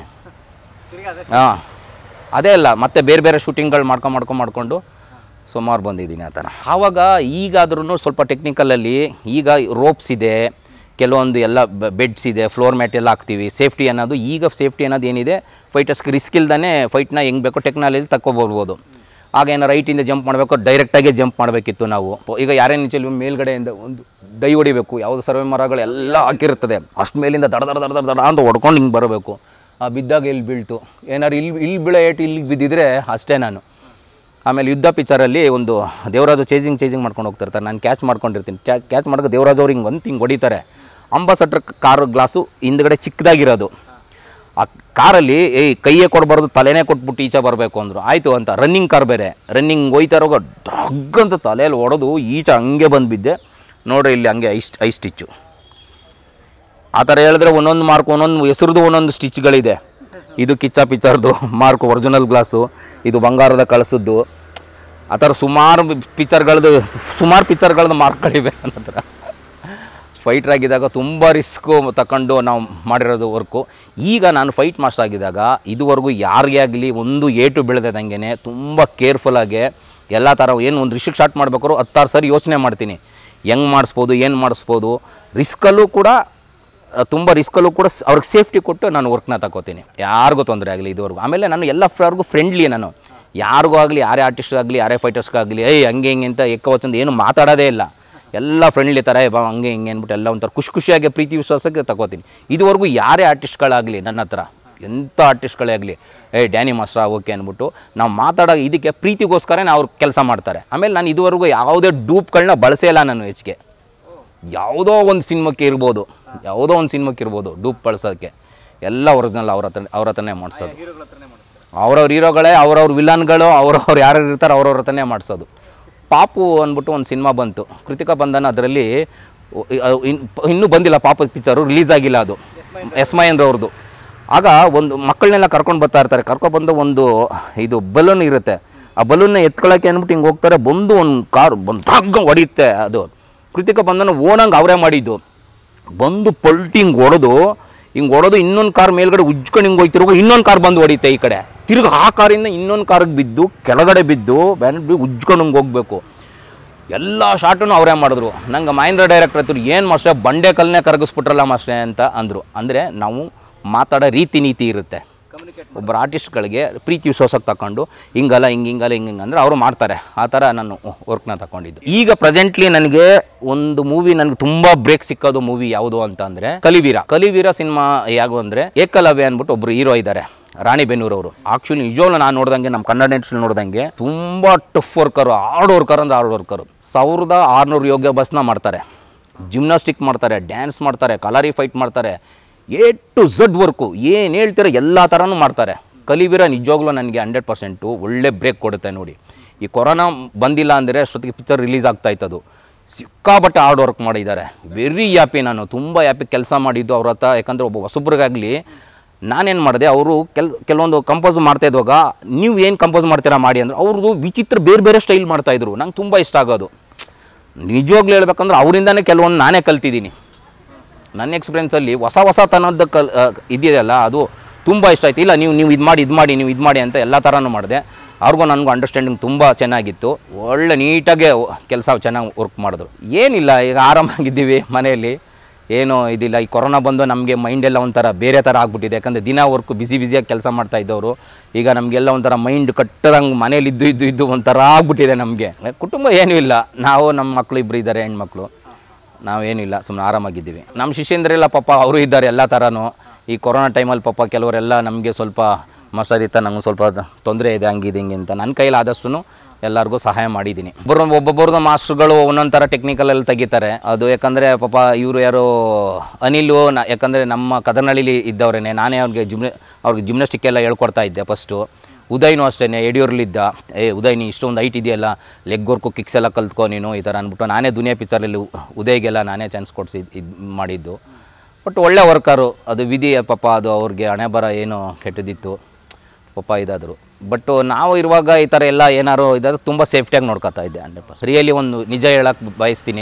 ಹಾಂ ಅದೇ ಅಲ್ಲ ಮತ್ತೆ ಬೇರೆ ಬೇರೆ ಶೂಟಿಂಗ್ಗಳು ಮಾಡ್ಕೊಂಡು ಮಾಡ್ಕೊಂಡು ಮಾಡಿಕೊಂಡು ಸುಮಾರು ಬಂದಿದ್ದೀನಿ ಆ ಥರ ಆವಾಗ ಈಗಾದ್ರೂ ಸ್ವಲ್ಪ ಟೆಕ್ನಿಕಲಲ್ಲಿ ಈಗ ರೋಪ್ಸ್ ಇದೆ ಕೆಲವೊಂದು ಎಲ್ಲ ಬೆಡ್ಸ್ ಇದೆ ಫ್ಲೋರ್ ಮ್ಯಾಟ್ ಎಲ್ಲ ಹಾಕ್ತೀವಿ ಸೇಫ್ಟಿ ಅನ್ನೋದು ಈಗ ಸೇಫ್ಟಿ ಅನ್ನೋದು ಏನಿದೆ ಫೈಟರ್ಸ್ಗೆ ರಿಸ್ಕ್ ಇಲ್ದೇ ಫೈಟ್ನ ಹೆಂಗೆ ಬೇಕೋ ಟೆಕ್ನಾಲಜಿ ತಗೊಬರ್ಬೋದು ಆಗ ಏನೋ ರೈಟಿಂದ ಜಂಪ್ ಮಾಡಬೇಕು ಡೈರೆಕ್ಟಾಗಿ ಜಂಪ್ ಮಾಡಬೇಕಿತ್ತು ನಾವು ಈಗ ಯಾರೇ ನಿಂಚಲ್ಲಿ ಮೇಲ್ಗಡೆಯಿಂದ ಒಂದು ಡೈ ಹೊಡಿಬೇಕು ಯಾವುದು ಸರ್ವೆ ಮರಗಳು ಎಲ್ಲ ಹಾಕಿರ್ತದೆ ಅಷ್ಟು ಮೇಲಿಂದ ದಡ ದಡ ದಡ ದಡ ದಡ ಅಂತ ಹೊಡ್ಕೊಂಡು ಹಿಂಗೆ ಬರಬೇಕು ಆ ಬಿದ್ದಾಗ ಇಲ್ಲಿ ಬೀಳ್ತು ಏನಾರು ಇಲ್ಲಿ ಇಲ್ಲಿ ಬೀಳೋ ಏಟು ಇಲ್ಲಿಗೆ ಬಿದ್ದಿದ್ರೆ ಅಷ್ಟೇ ನಾನು ಆಮೇಲೆ ಯುದ್ಧ ಪಿಕ್ಚರಲ್ಲಿ ಒಂದು ದೇವರಾಜು ಚೇಸಿಂಗ್ ಚೇಸಿಂಗ್ ಮಾಡ್ಕೊಂಡು ಹೋಗ್ತಿರ್ತಾರೆ ನಾನು ಕ್ಯಾಚ್ ಮಾಡ್ಕೊಂಡಿರ್ತೀನಿ ಕ್ಯಾ ಕ್ಯಾಚ್ ಮಾಡೋಕೆ ದೇವರಾಜ್ ಅವ್ರು ಹಿಂಗೆ ಒಂದು ಹಿಂಗೆ ಹೊಡಿತಾರೆ ಅಂಬಾಸಡ್ರ್ ಕಾರ್ ಗ್ಲಾಸು ಹಿಂದ್ಗಡೆ ಚಿಕ್ಕದಾಗಿರೋದು ಆ ಕಾರಲ್ಲಿ ಏಯ್ ಕೈಯೇ ಕೊಡಬಾರ್ದು ತಲೆನೇ ಕೊಟ್ಬಿಟ್ಟು ಈಚೆ ಬರಬೇಕು ಅಂದರು ಆಯಿತು ಅಂತ ರನ್ನಿಂಗ್ ಕಾರ್ ಬೇರೆ ರನ್ನಿಂಗ್ ಹೋಯ್ತಾ ಇರೋವಾಗ ಡಗ್ ಅಂತ ತಲೆಯಲ್ಲಿ ಹೊಡೆದು ಈಚೆ ಹಂಗೆ ಬಂದು ಬಿದ್ದೆ ನೋಡ್ರಿ ಇಲ್ಲಿ ಹಂಗೆ ಐ ಐ ಸ್ಟಿಚ್ಚು ಆ ಥರ ಹೇಳಿದ್ರೆ ಒಂದೊಂದು ಮಾರ್ಕ್ ಒಂದೊಂದು ಹೆಸರದು ಒಂದೊಂದು ಸ್ಟಿಚ್ಗಳಿದೆ ಇದು ಕಿಚ್ಚ ಪಿಕ್ಚರ್ದು ಮಾರ್ಕ್ ಒರಿಜಿನಲ್ ಗ್ಲಾಸು ಇದು ಬಂಗಾರದ ಕಳಸದ್ದು ಆ ಥರ ಸುಮಾರು ಪಿಕ್ಚರ್ಗಳದ್ದು ಸುಮಾರು ಪಿಕ್ಚರ್ಗಳದ್ದು ಮಾರ್ಕ್ಗಳಿವೆ ನನ್ನ ಹತ್ರ ಫೈಟ್ರ್ ಆಗಿದ್ದಾಗ ತುಂಬ ರಿಸ್ಕು ತಗೊಂಡು ನಾವು ಮಾಡಿರೋದು ವರ್ಕು ಈಗ ನಾನು ಫೈಟ್ ಮಾಸ್ಟರ್ ಆಗಿದ್ದಾಗ ಇದುವರೆಗೂ ಯಾರಿಗೇ ಆಗಲಿ ಒಂದು ಏಟು ಬೀಳದಂಗೆ ತುಂಬ ಕೇರ್ಫುಲ್ಲಾಗಿ ಎಲ್ಲ ಥರ ಏನು ಒಂದು ರಿಸ್ಕ್ ಶಾಟ್ ಮಾಡ್ಬೇಕಾದ್ರು ಹತ್ತಾರು ಸರಿ ಯೋಚನೆ ಮಾಡ್ತೀನಿ ಹೆಂಗೆ ಮಾಡಿಸ್ಬೋದು ಏನು ಮಾಡಿಸ್ಬೋದು ರಿಸ್ಕಲ್ಲೂ ಕೂಡ ತುಂಬ ರಿಸ್ಕಲ್ಲೂ ಕೂಡ ಸ್- ಅವ್ರಿಗೆ ಸೇಫ್ಟಿ ಕೊಟ್ಟು ನಾನು ವರ್ಕ್ನ ತಗೋತೀನಿ ಯಾರಿಗೂ ತೊಂದರೆ ಆಗಲಿ ಇದುವರೆಗೂ ಆಮೇಲೆ ನಾನು ಎಲ್ಲ ಫ್ರವ್ರಿಗೂ ಫ್ರೆಂಡ್ಲಿ ನಾನು ಯಾರಿಗೂ ಆಗಲಿ ಯಾರೇ ಆರ್ಟಿಸ್ಟ್ ಆಗಲಿ ಯಾರೇ ಫೈಟರ್ಸ್ಗಾಗಲಿ ಏಯ್ ಹಂಗೆ ಹಿಂಗೆ ಅಂತ ಎಕ್ಕವಚಂದ ಏನು ಮಾತಾಡೋದೇ ಇಲ್ಲ ಎಲ್ಲ ಫ್ರೆಂಡ್ಲಿ ಥರ ಏ ಬಾ ಹಂಗೆ ಹಿಂಗೆ ಅಂದ್ಬಿಟ್ಟು ಎಲ್ಲ ಒಂಥರ ಖುಷಿ ಖುಷಿಯಾಗಿ ಪ್ರೀತಿ ವಿಶ್ವಾಸಕ್ಕೆ ತಗೋತೀನಿ ಇದುವರೆಗೂ ಯಾರೇ ಆರ್ಟಿಸ್ಟ್ಗಳಾಗಲಿ ನನ್ನ ಹತ್ರ ಎಂಥ ಆರ್ಟಿಸ್ಟ್ಗಳೇ ಆಗಲಿ ಏ ಡ್ಯಾನಿ ಮಾಸ್ಟ್ರ ಓಕೆ ಅಂದ್ಬಿಟ್ಟು ನಾವು ಮಾತಾಡೋ ಇದಕ್ಕೆ ಪ್ರೀತಿಗೋಸ್ಕರನೇ ಅವ್ರು ಕೆಲಸ ಮಾಡ್ತಾರೆ ಆಮೇಲೆ ನಾನು ಇದುವರೆಗೂ ಯಾವುದೇ ಡೂಪ್ಗಳನ್ನ ಬಳಸೇ ಇಲ್ಲ ನಾನು ಹೆಚ್ಚಿಗೆ ಯಾವುದೋ ಒಂದು ಸಿನಿಮಾಕ್ಕೆ ಇರ್ಬೋದು ಯಾವುದೋ ಒಂದು ಸಿನಿಮಾಕ್ಕೆ ಇರ್ಬೋದು ಡೂಪ್ ಬಳಸೋಕ್ಕೆ ಎಲ್ಲ ಒರಿಜಿನಲ್ ಅವ್ರ ಹತ್ರ ಅವ್ರ ಹತ್ರನೇ ಮಾಡಿಸೋದು ಅವ್ರವ್ರ ಹೀರೋಗಳೇ ಅವ್ರವ್ರ ವಿಲನ್ಗಳು ಅವ್ರವ್ರು ಯಾರು ಇರ್ತಾರೆ ಅವ್ರವ್ರ ಹತ್ರನೇ ಮಾಡಿಸೋದು ಪಾಪು ಅಂದ್ಬಿಟ್ಟು ಒಂದು ಸಿನಿಮಾ ಬಂತು ಕೃತಿಕಾ ಬಂಧನ ಅದರಲ್ಲಿ ಇನ್ನೂ ಬಂದಿಲ್ಲ ಪಾಪದ ಪಿಕ್ಚರು ರಿಲೀಸ್ ಆಗಿಲ್ಲ ಅದು ಎಸ್ ಅವ್ರದ್ದು ಆಗ ಒಂದು ಮಕ್ಕಳನ್ನೆಲ್ಲ ಕರ್ಕೊಂಡು ಬರ್ತಾ ಇರ್ತಾರೆ ಕರ್ಕೊಬಂದು ಒಂದು ಇದು ಬಲೂನ್ ಇರುತ್ತೆ ಆ ಬಲೂನ್ನ ಎತ್ಕೊಳ್ಳೋಕೆ ಅಂದ್ಬಿಟ್ಟು ಹಿಂಗೆ ಹೋಗ್ತಾರೆ ಬಂದು ಒಂದು ಕಾರ್ ಬಂದು ತಗ್ಗ ಹೊಡಿಯುತ್ತೆ ಅದು ಕೃತಿಕ ಬಂಧನ ಓನಂಗೆ ಅವರೇ ಮಾಡಿದ್ದು ಬಂದು ಪಲ್ಟಿ ಹಿಂಗೆ ಹೊಡೆದು ಹಿಂಗೆ ಹೊಡೆದು ಇನ್ನೊಂದು ಕಾರ್ ಮೇಲ್ಗಡೆ ಉಜ್ಕೊಂಡು ಹಿಂಗೆ ಹೋಗ್ತಿರುವಾಗ ಇನ್ನೊಂದು ಕಾರ್ ಬಂದು ಹೊಡಿತೆ ಈ ಕಡೆ ತಿರುಗಿ ಆ ಕಾರಿಂದ ಇನ್ನೊಂದು ಕಾರ್ಗೆ ಬಿದ್ದು ಕೆಳಗಡೆ ಬಿದ್ದು ಬ್ಯಾನ್ ಉಜ್ಕೊಂಡು ಹಿಂಗೆ ಹೋಗ್ಬೇಕು ಎಲ್ಲ ಶಾಟನ್ನು ಅವರೇ ಮಾಡಿದ್ರು ನಂಗೆ ಮಹೇಂದ್ರ ಡೈರೆಕ್ಟರ್ ಹತ್ರ ಏನು ಮಾಸ್ಟ್ರೆ ಬಂಡೆ ಕಲ್ಲನ್ನೇ ಕರಗಿಸ್ಬಿಟ್ರಲ್ಲ ಮಾಸ್ಟ್ರೆ ಅಂತ ಅಂದರು ಅಂದರೆ ನಾವು ಮಾತಾಡೋ ರೀತಿ ನೀತಿ ಇರುತ್ತೆ ಒಬ್ಬರು ಆರ್ಟಿಸ್ಟ್ಗಳಿಗೆ ಪ್ರೀತಿ ವಿಶ್ವಾಸಕ್ಕೆ ತಗೊಂಡು ಹಿಂಗಲ್ಲ ಹಿಂಗೆ ಹಿಂಗಲ್ಲ ಹಿಂಗೆ ಹಿಂಗೆ ಅಂದರೆ ಅವರು ಮಾಡ್ತಾರೆ ಆ ಥರ ನಾನು ವರ್ಕ್ನ ತಗೊಂಡಿದ್ದು ಈಗ ಪ್ರೆಸೆಂಟ್ಲಿ ನನಗೆ ಒಂದು ಮೂವಿ ನನಗೆ ತುಂಬ ಬ್ರೇಕ್ ಸಿಕ್ಕೋದು ಮೂವಿ ಯಾವುದು ಅಂತ ಅಂದರೆ ಕಲಿವೀರ ಕಲಿವೀರ ಸಿನಿಮಾ ಯಾವುದು ಅಂದರೆ ಏಕಲವ್ಯ ಅಂದ್ಬಿಟ್ಟು ಒಬ್ಬರು ಹೀರೋ ಇದ್ದಾರೆ ರಾಣಿಬೆನ್ನೂರವರು ಆಕ್ಚುಲಿ ನಿಜವಾಗ್ಲೂ ನಾನು ನೋಡ್ದಂಗೆ ನಮ್ಮ ಕನ್ನಡ ಇಂಡಸ್ಟ್ರಿ ನೋಡ್ದಂಗೆ ತುಂಬ ಟಫ್ ವರ್ಕರು ಹಾರ್ಡ್ ವರ್ಕರ್ ಅಂದ್ರೆ ಹಾರ್ಡ್ ವರ್ಕರು ಸಾವಿರದ ಆರುನೂರು ಯೋಗ ಬಸ್ನ ಮಾಡ್ತಾರೆ ಜಿಮ್ನಾಸ್ಟಿಕ್ ಮಾಡ್ತಾರೆ ಡ್ಯಾನ್ಸ್ ಮಾಡ್ತಾರೆ ಕಲಾರಿ ಫೈಟ್ ಮಾಡ್ತಾರೆ ಎ ಟು ಝಡ್ ವರ್ಕು ಏನು ಹೇಳ್ತೀರ ಎಲ್ಲ ಥರನೂ ಮಾಡ್ತಾರೆ ಕಲಿವೀರ ನಿಜವಾಗ್ಲೂ ನನಗೆ ಹಂಡ್ರೆಡ್ ಪರ್ಸೆಂಟು ಒಳ್ಳೆ ಬ್ರೇಕ್ ಕೊಡುತ್ತೆ ನೋಡಿ ಈ ಕೊರೋನಾ ಬಂದಿಲ್ಲ ಅಂದರೆ ಅಷ್ಟೊತ್ತಿಗೆ ಪಿಕ್ಚರ್ ರಿಲೀಸ್ ಆಗ್ತಾ ಇತ್ತದು ಸಿಕ್ಕಾಪಟ್ಟೆ ಹಾರ್ಡ್ ವರ್ಕ್ ಮಾಡಿದ್ದಾರೆ ವೆರಿ ಹ್ಯಾಪಿ ನಾನು ತುಂಬ ಹ್ಯಾಪಿ ಕೆಲಸ ಮಾಡಿದ್ದು ಅವ್ರ ಹತ್ರ ಯಾಕಂದರೆ ಒಬ್ಬ ಹೊಸಬ್ರಿಗಾಗಲಿ ನಾನೇನು ಮಾಡಿದೆ ಅವರು ಕೆಲ್ ಕೆಲವೊಂದು ಕಂಪೋಸ್ ಮಾಡ್ತಾ ಇದ್ದಾಗ ನೀವು ಏನು ಕಂಪೋಸ್ ಮಾಡ್ತೀರಾ ಮಾಡಿ ಅಂದ್ರೆ ಅವ್ರದ್ದು ವಿಚಿತ್ರ ಬೇರೆ ಬೇರೆ ಸ್ಟೈಲ್ ಮಾಡ್ತಾಯಿದ್ರು ನಂಗೆ ತುಂಬ ಇಷ್ಟ ಆಗೋದು ನಿಜವಾಗ್ಲೂ ಹೇಳ್ಬೇಕಂದ್ರೆ ಅವರಿಂದನೇ ಕೆಲವೊಂದು ನಾನೇ ಕಲ್ತಿದ್ದೀನಿ ನನ್ನ ಎಕ್ಸ್ಪೀರಿಯನ್ಸಲ್ಲಿ ಹೊಸ ಹೊಸ ತನದ ಕಲ್ ಆ, ಇದೆಯಲ್ಲ ಅದು ತುಂಬ ಇಷ್ಟ ಆಯ್ತು ಇಲ್ಲ ನೀವು ನೀವು ಇದು ಮಾಡಿ ಇದು ಮಾಡಿ ನೀವು ಇದು ಮಾಡಿ ಅಂತ ಎಲ್ಲ ಥರನೂ ಮಾಡಿದೆ ಅವ್ರಿಗೂ ನನಗೂ ಅಂಡರ್ಸ್ಟ್ಯಾಂಡಿಂಗ್ ತುಂಬ ಚೆನ್ನಾಗಿತ್ತು ಒಳ್ಳೆ ನೀಟಾಗೆ ಕೆಲಸ ಚೆನ್ನಾಗಿ ವರ್ಕ್ ಮಾಡಿದ್ರು ಏನಿಲ್ಲ ಈಗ ಆರಾಮಾಗಿದ್ದೀವಿ ಮನೆಯಲ್ಲಿ ಏನೂ ಇದಿಲ್ಲ ಈ ಕೊರೋನಾ ಬಂದು ನಮಗೆ ಮೈಂಡೆಲ್ಲ ಒಂಥರ ಬೇರೆ ಥರ ಆಗ್ಬಿಟ್ಟಿದೆ ಯಾಕಂದರೆ ದಿನ ವರ್ಕು ಬಿಸಿ ಬಿಸಿಯಾಗಿ ಕೆಲಸ ಮಾಡ್ತಾ ಇದ್ದವರು ಈಗ ನಮಗೆಲ್ಲ ಒಂಥರ ಮೈಂಡ್ ಕಟ್ಟದಂಗೆ ಮನೇಲಿ ಇದ್ದು ಇದ್ದು ಇದ್ದು ಒಂಥರ ಆಗ್ಬಿಟ್ಟಿದೆ ನಮಗೆ ಕುಟುಂಬ ಏನೂ ಇಲ್ಲ ನಾವು ನಮ್ಮ ಮಕ್ಕಳು ಇಬ್ಬರು ಇದ್ದಾರೆ ಹೆಣ್ಮಕ್ಳು ನಾವೇನಿಲ್ಲ ಸುಮ್ಮನೆ ಆರಾಮಾಗಿದ್ದೀವಿ ನಮ್ಮ ಶಿಷ್ಯಂದ್ರೆಲ್ಲ ಪಾಪ ಅವರು ಇದ್ದಾರೆ ಎಲ್ಲ ಥರನೂ ಈ ಕೊರೋನಾ ಟೈಮಲ್ಲಿ ಪಾಪ ಕೆಲವರೆಲ್ಲ ನಮಗೆ ಸ್ವಲ್ಪ ಮಸಾರಿತ ನಂಗೆ ಸ್ವಲ್ಪ ತೊಂದರೆ ಇದೆ ಹಂಗಿದೆ ಹಿಂಗೆ ಅಂತ ನನ್ನ ಕೈಯಲ್ಲಿ ಆದಷ್ಟು ಎಲ್ಲರಿಗೂ ಸಹಾಯ ಮಾಡಿದ್ದೀನಿ ಒಬ್ಬರು ಒಬ್ಬೊಬ್ಬರದ್ದು ಮಾಸ್ಟ್ರುಗಳು ಒಂದೊಂದು ಥರ ಟೆಕ್ನಿಕಲಲ್ಲಿ ತೆಗಿತಾರೆ ಅದು ಯಾಕಂದರೆ ಪಾಪ ಇವರು ಯಾರು ಅನಿಲು ನ ಯಾಕಂದರೆ ನಮ್ಮ ಕದನಹಳ್ಳಿಲಿ ಇದ್ದವ್ರೇನೆ ನಾನೇ ಅವ್ರಿಗೆ ಜಿಮ್ನ ಅವ್ರಿಗೆ ಜಿಮ್ನಾಸ್ಟಿಕ್ ಎಲ್ಲ ಹೇಳ್ಕೊಡ್ತಾ ಇದ್ದೆ ಫಸ್ಟು ಉದಯ್ನೂ ಅಷ್ಟೇ ಯಡಿಯೂರಲ್ಲಿ ಏ ಉದಯ್ ನೀ ಇಷ್ಟೊಂದು ಹೈಟ್ ಇದೆಯಲ್ಲ ಲೆಗ್ ವರ್ಕು ಕಿಕ್ಸ್ ಎಲ್ಲ ಕಲ್ತ್ಕೊ ನೀನು ಈ ಥರ ಅಂದ್ಬಿಟ್ಟು ನಾನೇ ದುನಿಯಾ ಪಿಕ್ಚರಲ್ಲಿ ಉದಯ್ಗೆಲ್ಲ ನಾನೇ ಚಾನ್ಸ್ ಕೊಡಿಸಿ ಇದು ಮಾಡಿದ್ದು ಬಟ್ ಒಳ್ಳೆ ವರ್ಕರು ಅದು ವಿಧಿ ಪಾಪ ಅದು ಅವ್ರಿಗೆ ಹಣೆ ಬರ ಏನು ಕೆಟ್ಟದಿತ್ತು ಪಾಪ ಇದಾದರು ಬಟ್ ನಾವು ಇರುವಾಗ ಈ ಥರ ಎಲ್ಲ ಏನಾರು ಇದಾದ್ರೆ ತುಂಬ ಸೇಫ್ಟಿಯಾಗಿ ನೋಡ್ಕೊತಾ ಇದ್ದೆ ಹಂಡ್ರೆಡ್ ಪರ್ಸೆಂಟ್ ರಿಯಲಿ ಒಂದು ನಿಜ ಹೇಳಕ್ಕೆ ಬಯಸ್ತೀನಿ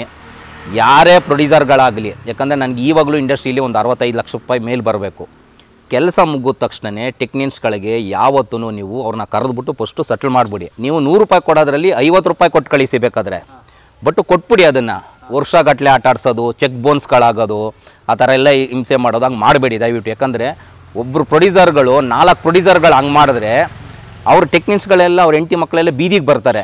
ಯಾರೇ ಪ್ರೊಡ್ಯೂಸರ್ಗಳಾಗಲಿ ಯಾಕಂದರೆ ನನಗೆ ಇವಾಗಲೂ ಇಂಡಸ್ಟ್ರಿಯಲ್ಲಿ ಒಂದು ಅರವತ್ತೈದು ಲಕ್ಷ ರೂಪಾಯಿ ಮೇಲೆ ಬರಬೇಕು ಕೆಲಸ ಮುಗಿದ ತಕ್ಷಣವೇ ಟೆಕ್ನಿಷಿಯನ್ಸ್ಗಳಿಗೆ ಯಾವತ್ತೂ ನೀವು ಅವ್ರನ್ನ ಕರೆದ್ಬಿಟ್ಟು ಫಸ್ಟು ಸೆಟ್ಲ್ ಮಾಡಿಬಿಡಿ ನೀವು ನೂರು ರೂಪಾಯಿ ಕೊಡೋದ್ರಲ್ಲಿ ಐವತ್ತು ರೂಪಾಯಿ ಕೊಟ್ಟು ಕಳಿಸಿ ಬೇಕಾದ್ರೆ ಬಟ್ ಕೊಟ್ಬಿಡಿ ಅದನ್ನು ವರ್ಷಗಟ್ಟಲೆ ಆಟ ಆಡ್ಸೋದು ಚೆಕ್ ಬೋನ್ಸ್ಗಳಾಗೋದು ಆ ಥರ ಎಲ್ಲ ಹಿಂಸೆ ಮಾಡೋದು ಹಂಗೆ ಮಾಡಬೇಡಿ ದಯವಿಟ್ಟು ಯಾಕಂದರೆ ಒಬ್ಬರು ಪ್ರೊಡ್ಯೂಸರ್ಗಳು ನಾಲ್ಕು ಪ್ರೊಡ್ಯೂಸರ್ಗಳು ಹಂಗೆ ಮಾಡಿದ್ರೆ ಅವ್ರ ಟೆಕ್ನಿಕ್ಸ್ಗಳೆಲ್ಲ ಅವ್ರ ಹೆಂಡತಿ ಮಕ್ಕಳೆಲ್ಲ ಬೀದಿಗೆ ಬರ್ತಾರೆ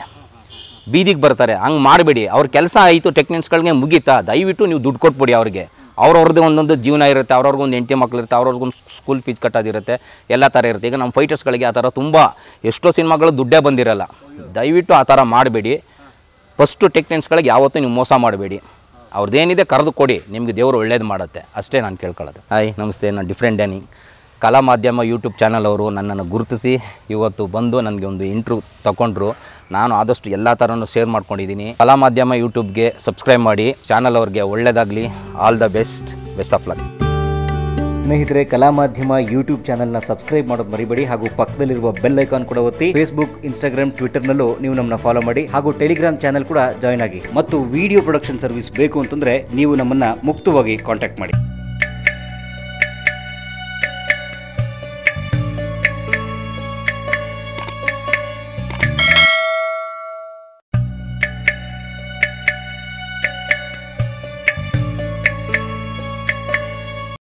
ಬೀದಿಗೆ ಬರ್ತಾರೆ ಹಂಗೆ ಮಾಡಬೇಡಿ ಅವ್ರ ಕೆಲಸ ಆಯಿತು ಟೆಕ್ನಿಕ್ಸ್ಗಳಿಗೆ ಮುಗೀತಾ ದಯವಿಟ್ಟು ನೀವು ದುಡ್ಡು ಕೊಟ್ಬಿಡಿ ಅವ್ರಿಗೆ ಅವ್ರವ್ರದ್ದು ಒಂದೊಂದು ಜೀವನ ಇರುತ್ತೆ ಅವ್ರವ್ರಿಗೂ ಒಂದು ಹೆಂಡತಿ ಮಕ್ಳು ಇರುತ್ತೆ ಅವ್ರವ್ರಿಗೊಂದು ಸ್ಕೂಲ್ ಫೀಸ್ ಕಟ್ಟೋದಿರುತ್ತೆ ಎಲ್ಲ ಥರ ಇರುತ್ತೆ ಈಗ ನಮ್ಮ ಫೈಟರ್ಸ್ಗಳಿಗೆ ಆ ಥರ ತುಂಬ ಎಷ್ಟೋ ಸಿನಿಮಾಗಳು ದುಡ್ಡೇ ಬಂದಿರಲ್ಲ ದಯವಿಟ್ಟು ಆ ಥರ ಮಾಡಬೇಡಿ ಫಸ್ಟು ಟೆಕ್ನಿಕ್ಸ್ಗಳಿಗೆ ಯಾವತ್ತೂ ನೀವು ಮೋಸ ಮಾಡಬೇಡಿ ಅವ್ರದ್ದೇನಿದೆ ಕರೆದು ಕೊಡಿ ನಿಮಗೆ ದೇವರು ಒಳ್ಳೇದು ಮಾಡುತ್ತೆ ಅಷ್ಟೇ ನಾನು ಕೇಳ್ಕೊಳ್ಳೋದು ಹಾಯ್ ನಮಸ್ತೆ ನಾನು ಡಿಫ್ರೆಂಟ್ ಡ್ಯಾನಿ ಕಲಾ ಮಾಧ್ಯಮ ಯೂಟ್ಯೂಬ್ ಚಾನಲ್ ಅವರು ನನ್ನನ್ನು ಗುರುತಿಸಿ ಇವತ್ತು ಬಂದು ನನಗೆ ಒಂದು ಇಂಟ್ರ್ಯೂ ತಗೊಂಡ್ರು ನಾನು ಆದಷ್ಟು ಎಲ್ಲ ಥರನೂ ಶೇರ್ ಮಾಡ್ಕೊಂಡಿದ್ದೀನಿ ಕಲಾ ಮಾಧ್ಯಮ ಯೂಟ್ಯೂಬ್ಗೆ ಸಬ್ಸ್ಕ್ರೈಬ್ ಮಾಡಿ ಚಾನಲ್ ಅವ್ರಿಗೆ ಒಳ್ಳೇದಾಗಲಿ all the best best of luck ಸ್ನೇಹಿತರೆ ಕಲಾ ಮಾಧ್ಯಮ ಯೂಟ್ಯೂಬ್ ಚಾನೆಲ್ನ ಸಬ್ಸ್ಕ್ರೈಬ್ ಮಾಡೋದು ಮರಿಬೇಡಿ ಹಾಗೂ ಪಕ್ಕದಲ್ಲಿರುವ ಬೆಲ್ ಐಕಾನ್ ಕೂಡ ಒತ್ತಿ ಫೇಸ್ಬುಕ್ ಇನ್ಸ್ಟಾಗ್ರಾಮ್ ಟ್ವಿಟರ್ನಲ್ಲೂ ನೀವು ನಮ್ಮನ್ನ ಫಾಲೋ ಮಾಡಿ ಹಾಗೂ ಟೆಲಿಗ್ರಾಮ್ ಚಾನೆಲ್ ಕೂಡ ಜಾಯ್ನ್ ಆಗಿ ಮತ್ತು ವಿಡಿಯೋ ಪ್ರೊಡಕ್ಷನ್ ಸರ್ವಿಸ್ ಬೇಕು ಅಂತಂದ್ರೆ ನೀವು ನಮ್ಮನ್ನ ಮುಕ್ತವಾಗಿ ಕಾಂಟ್ಯಾಕ್ಟ್ ಮಾಡಿ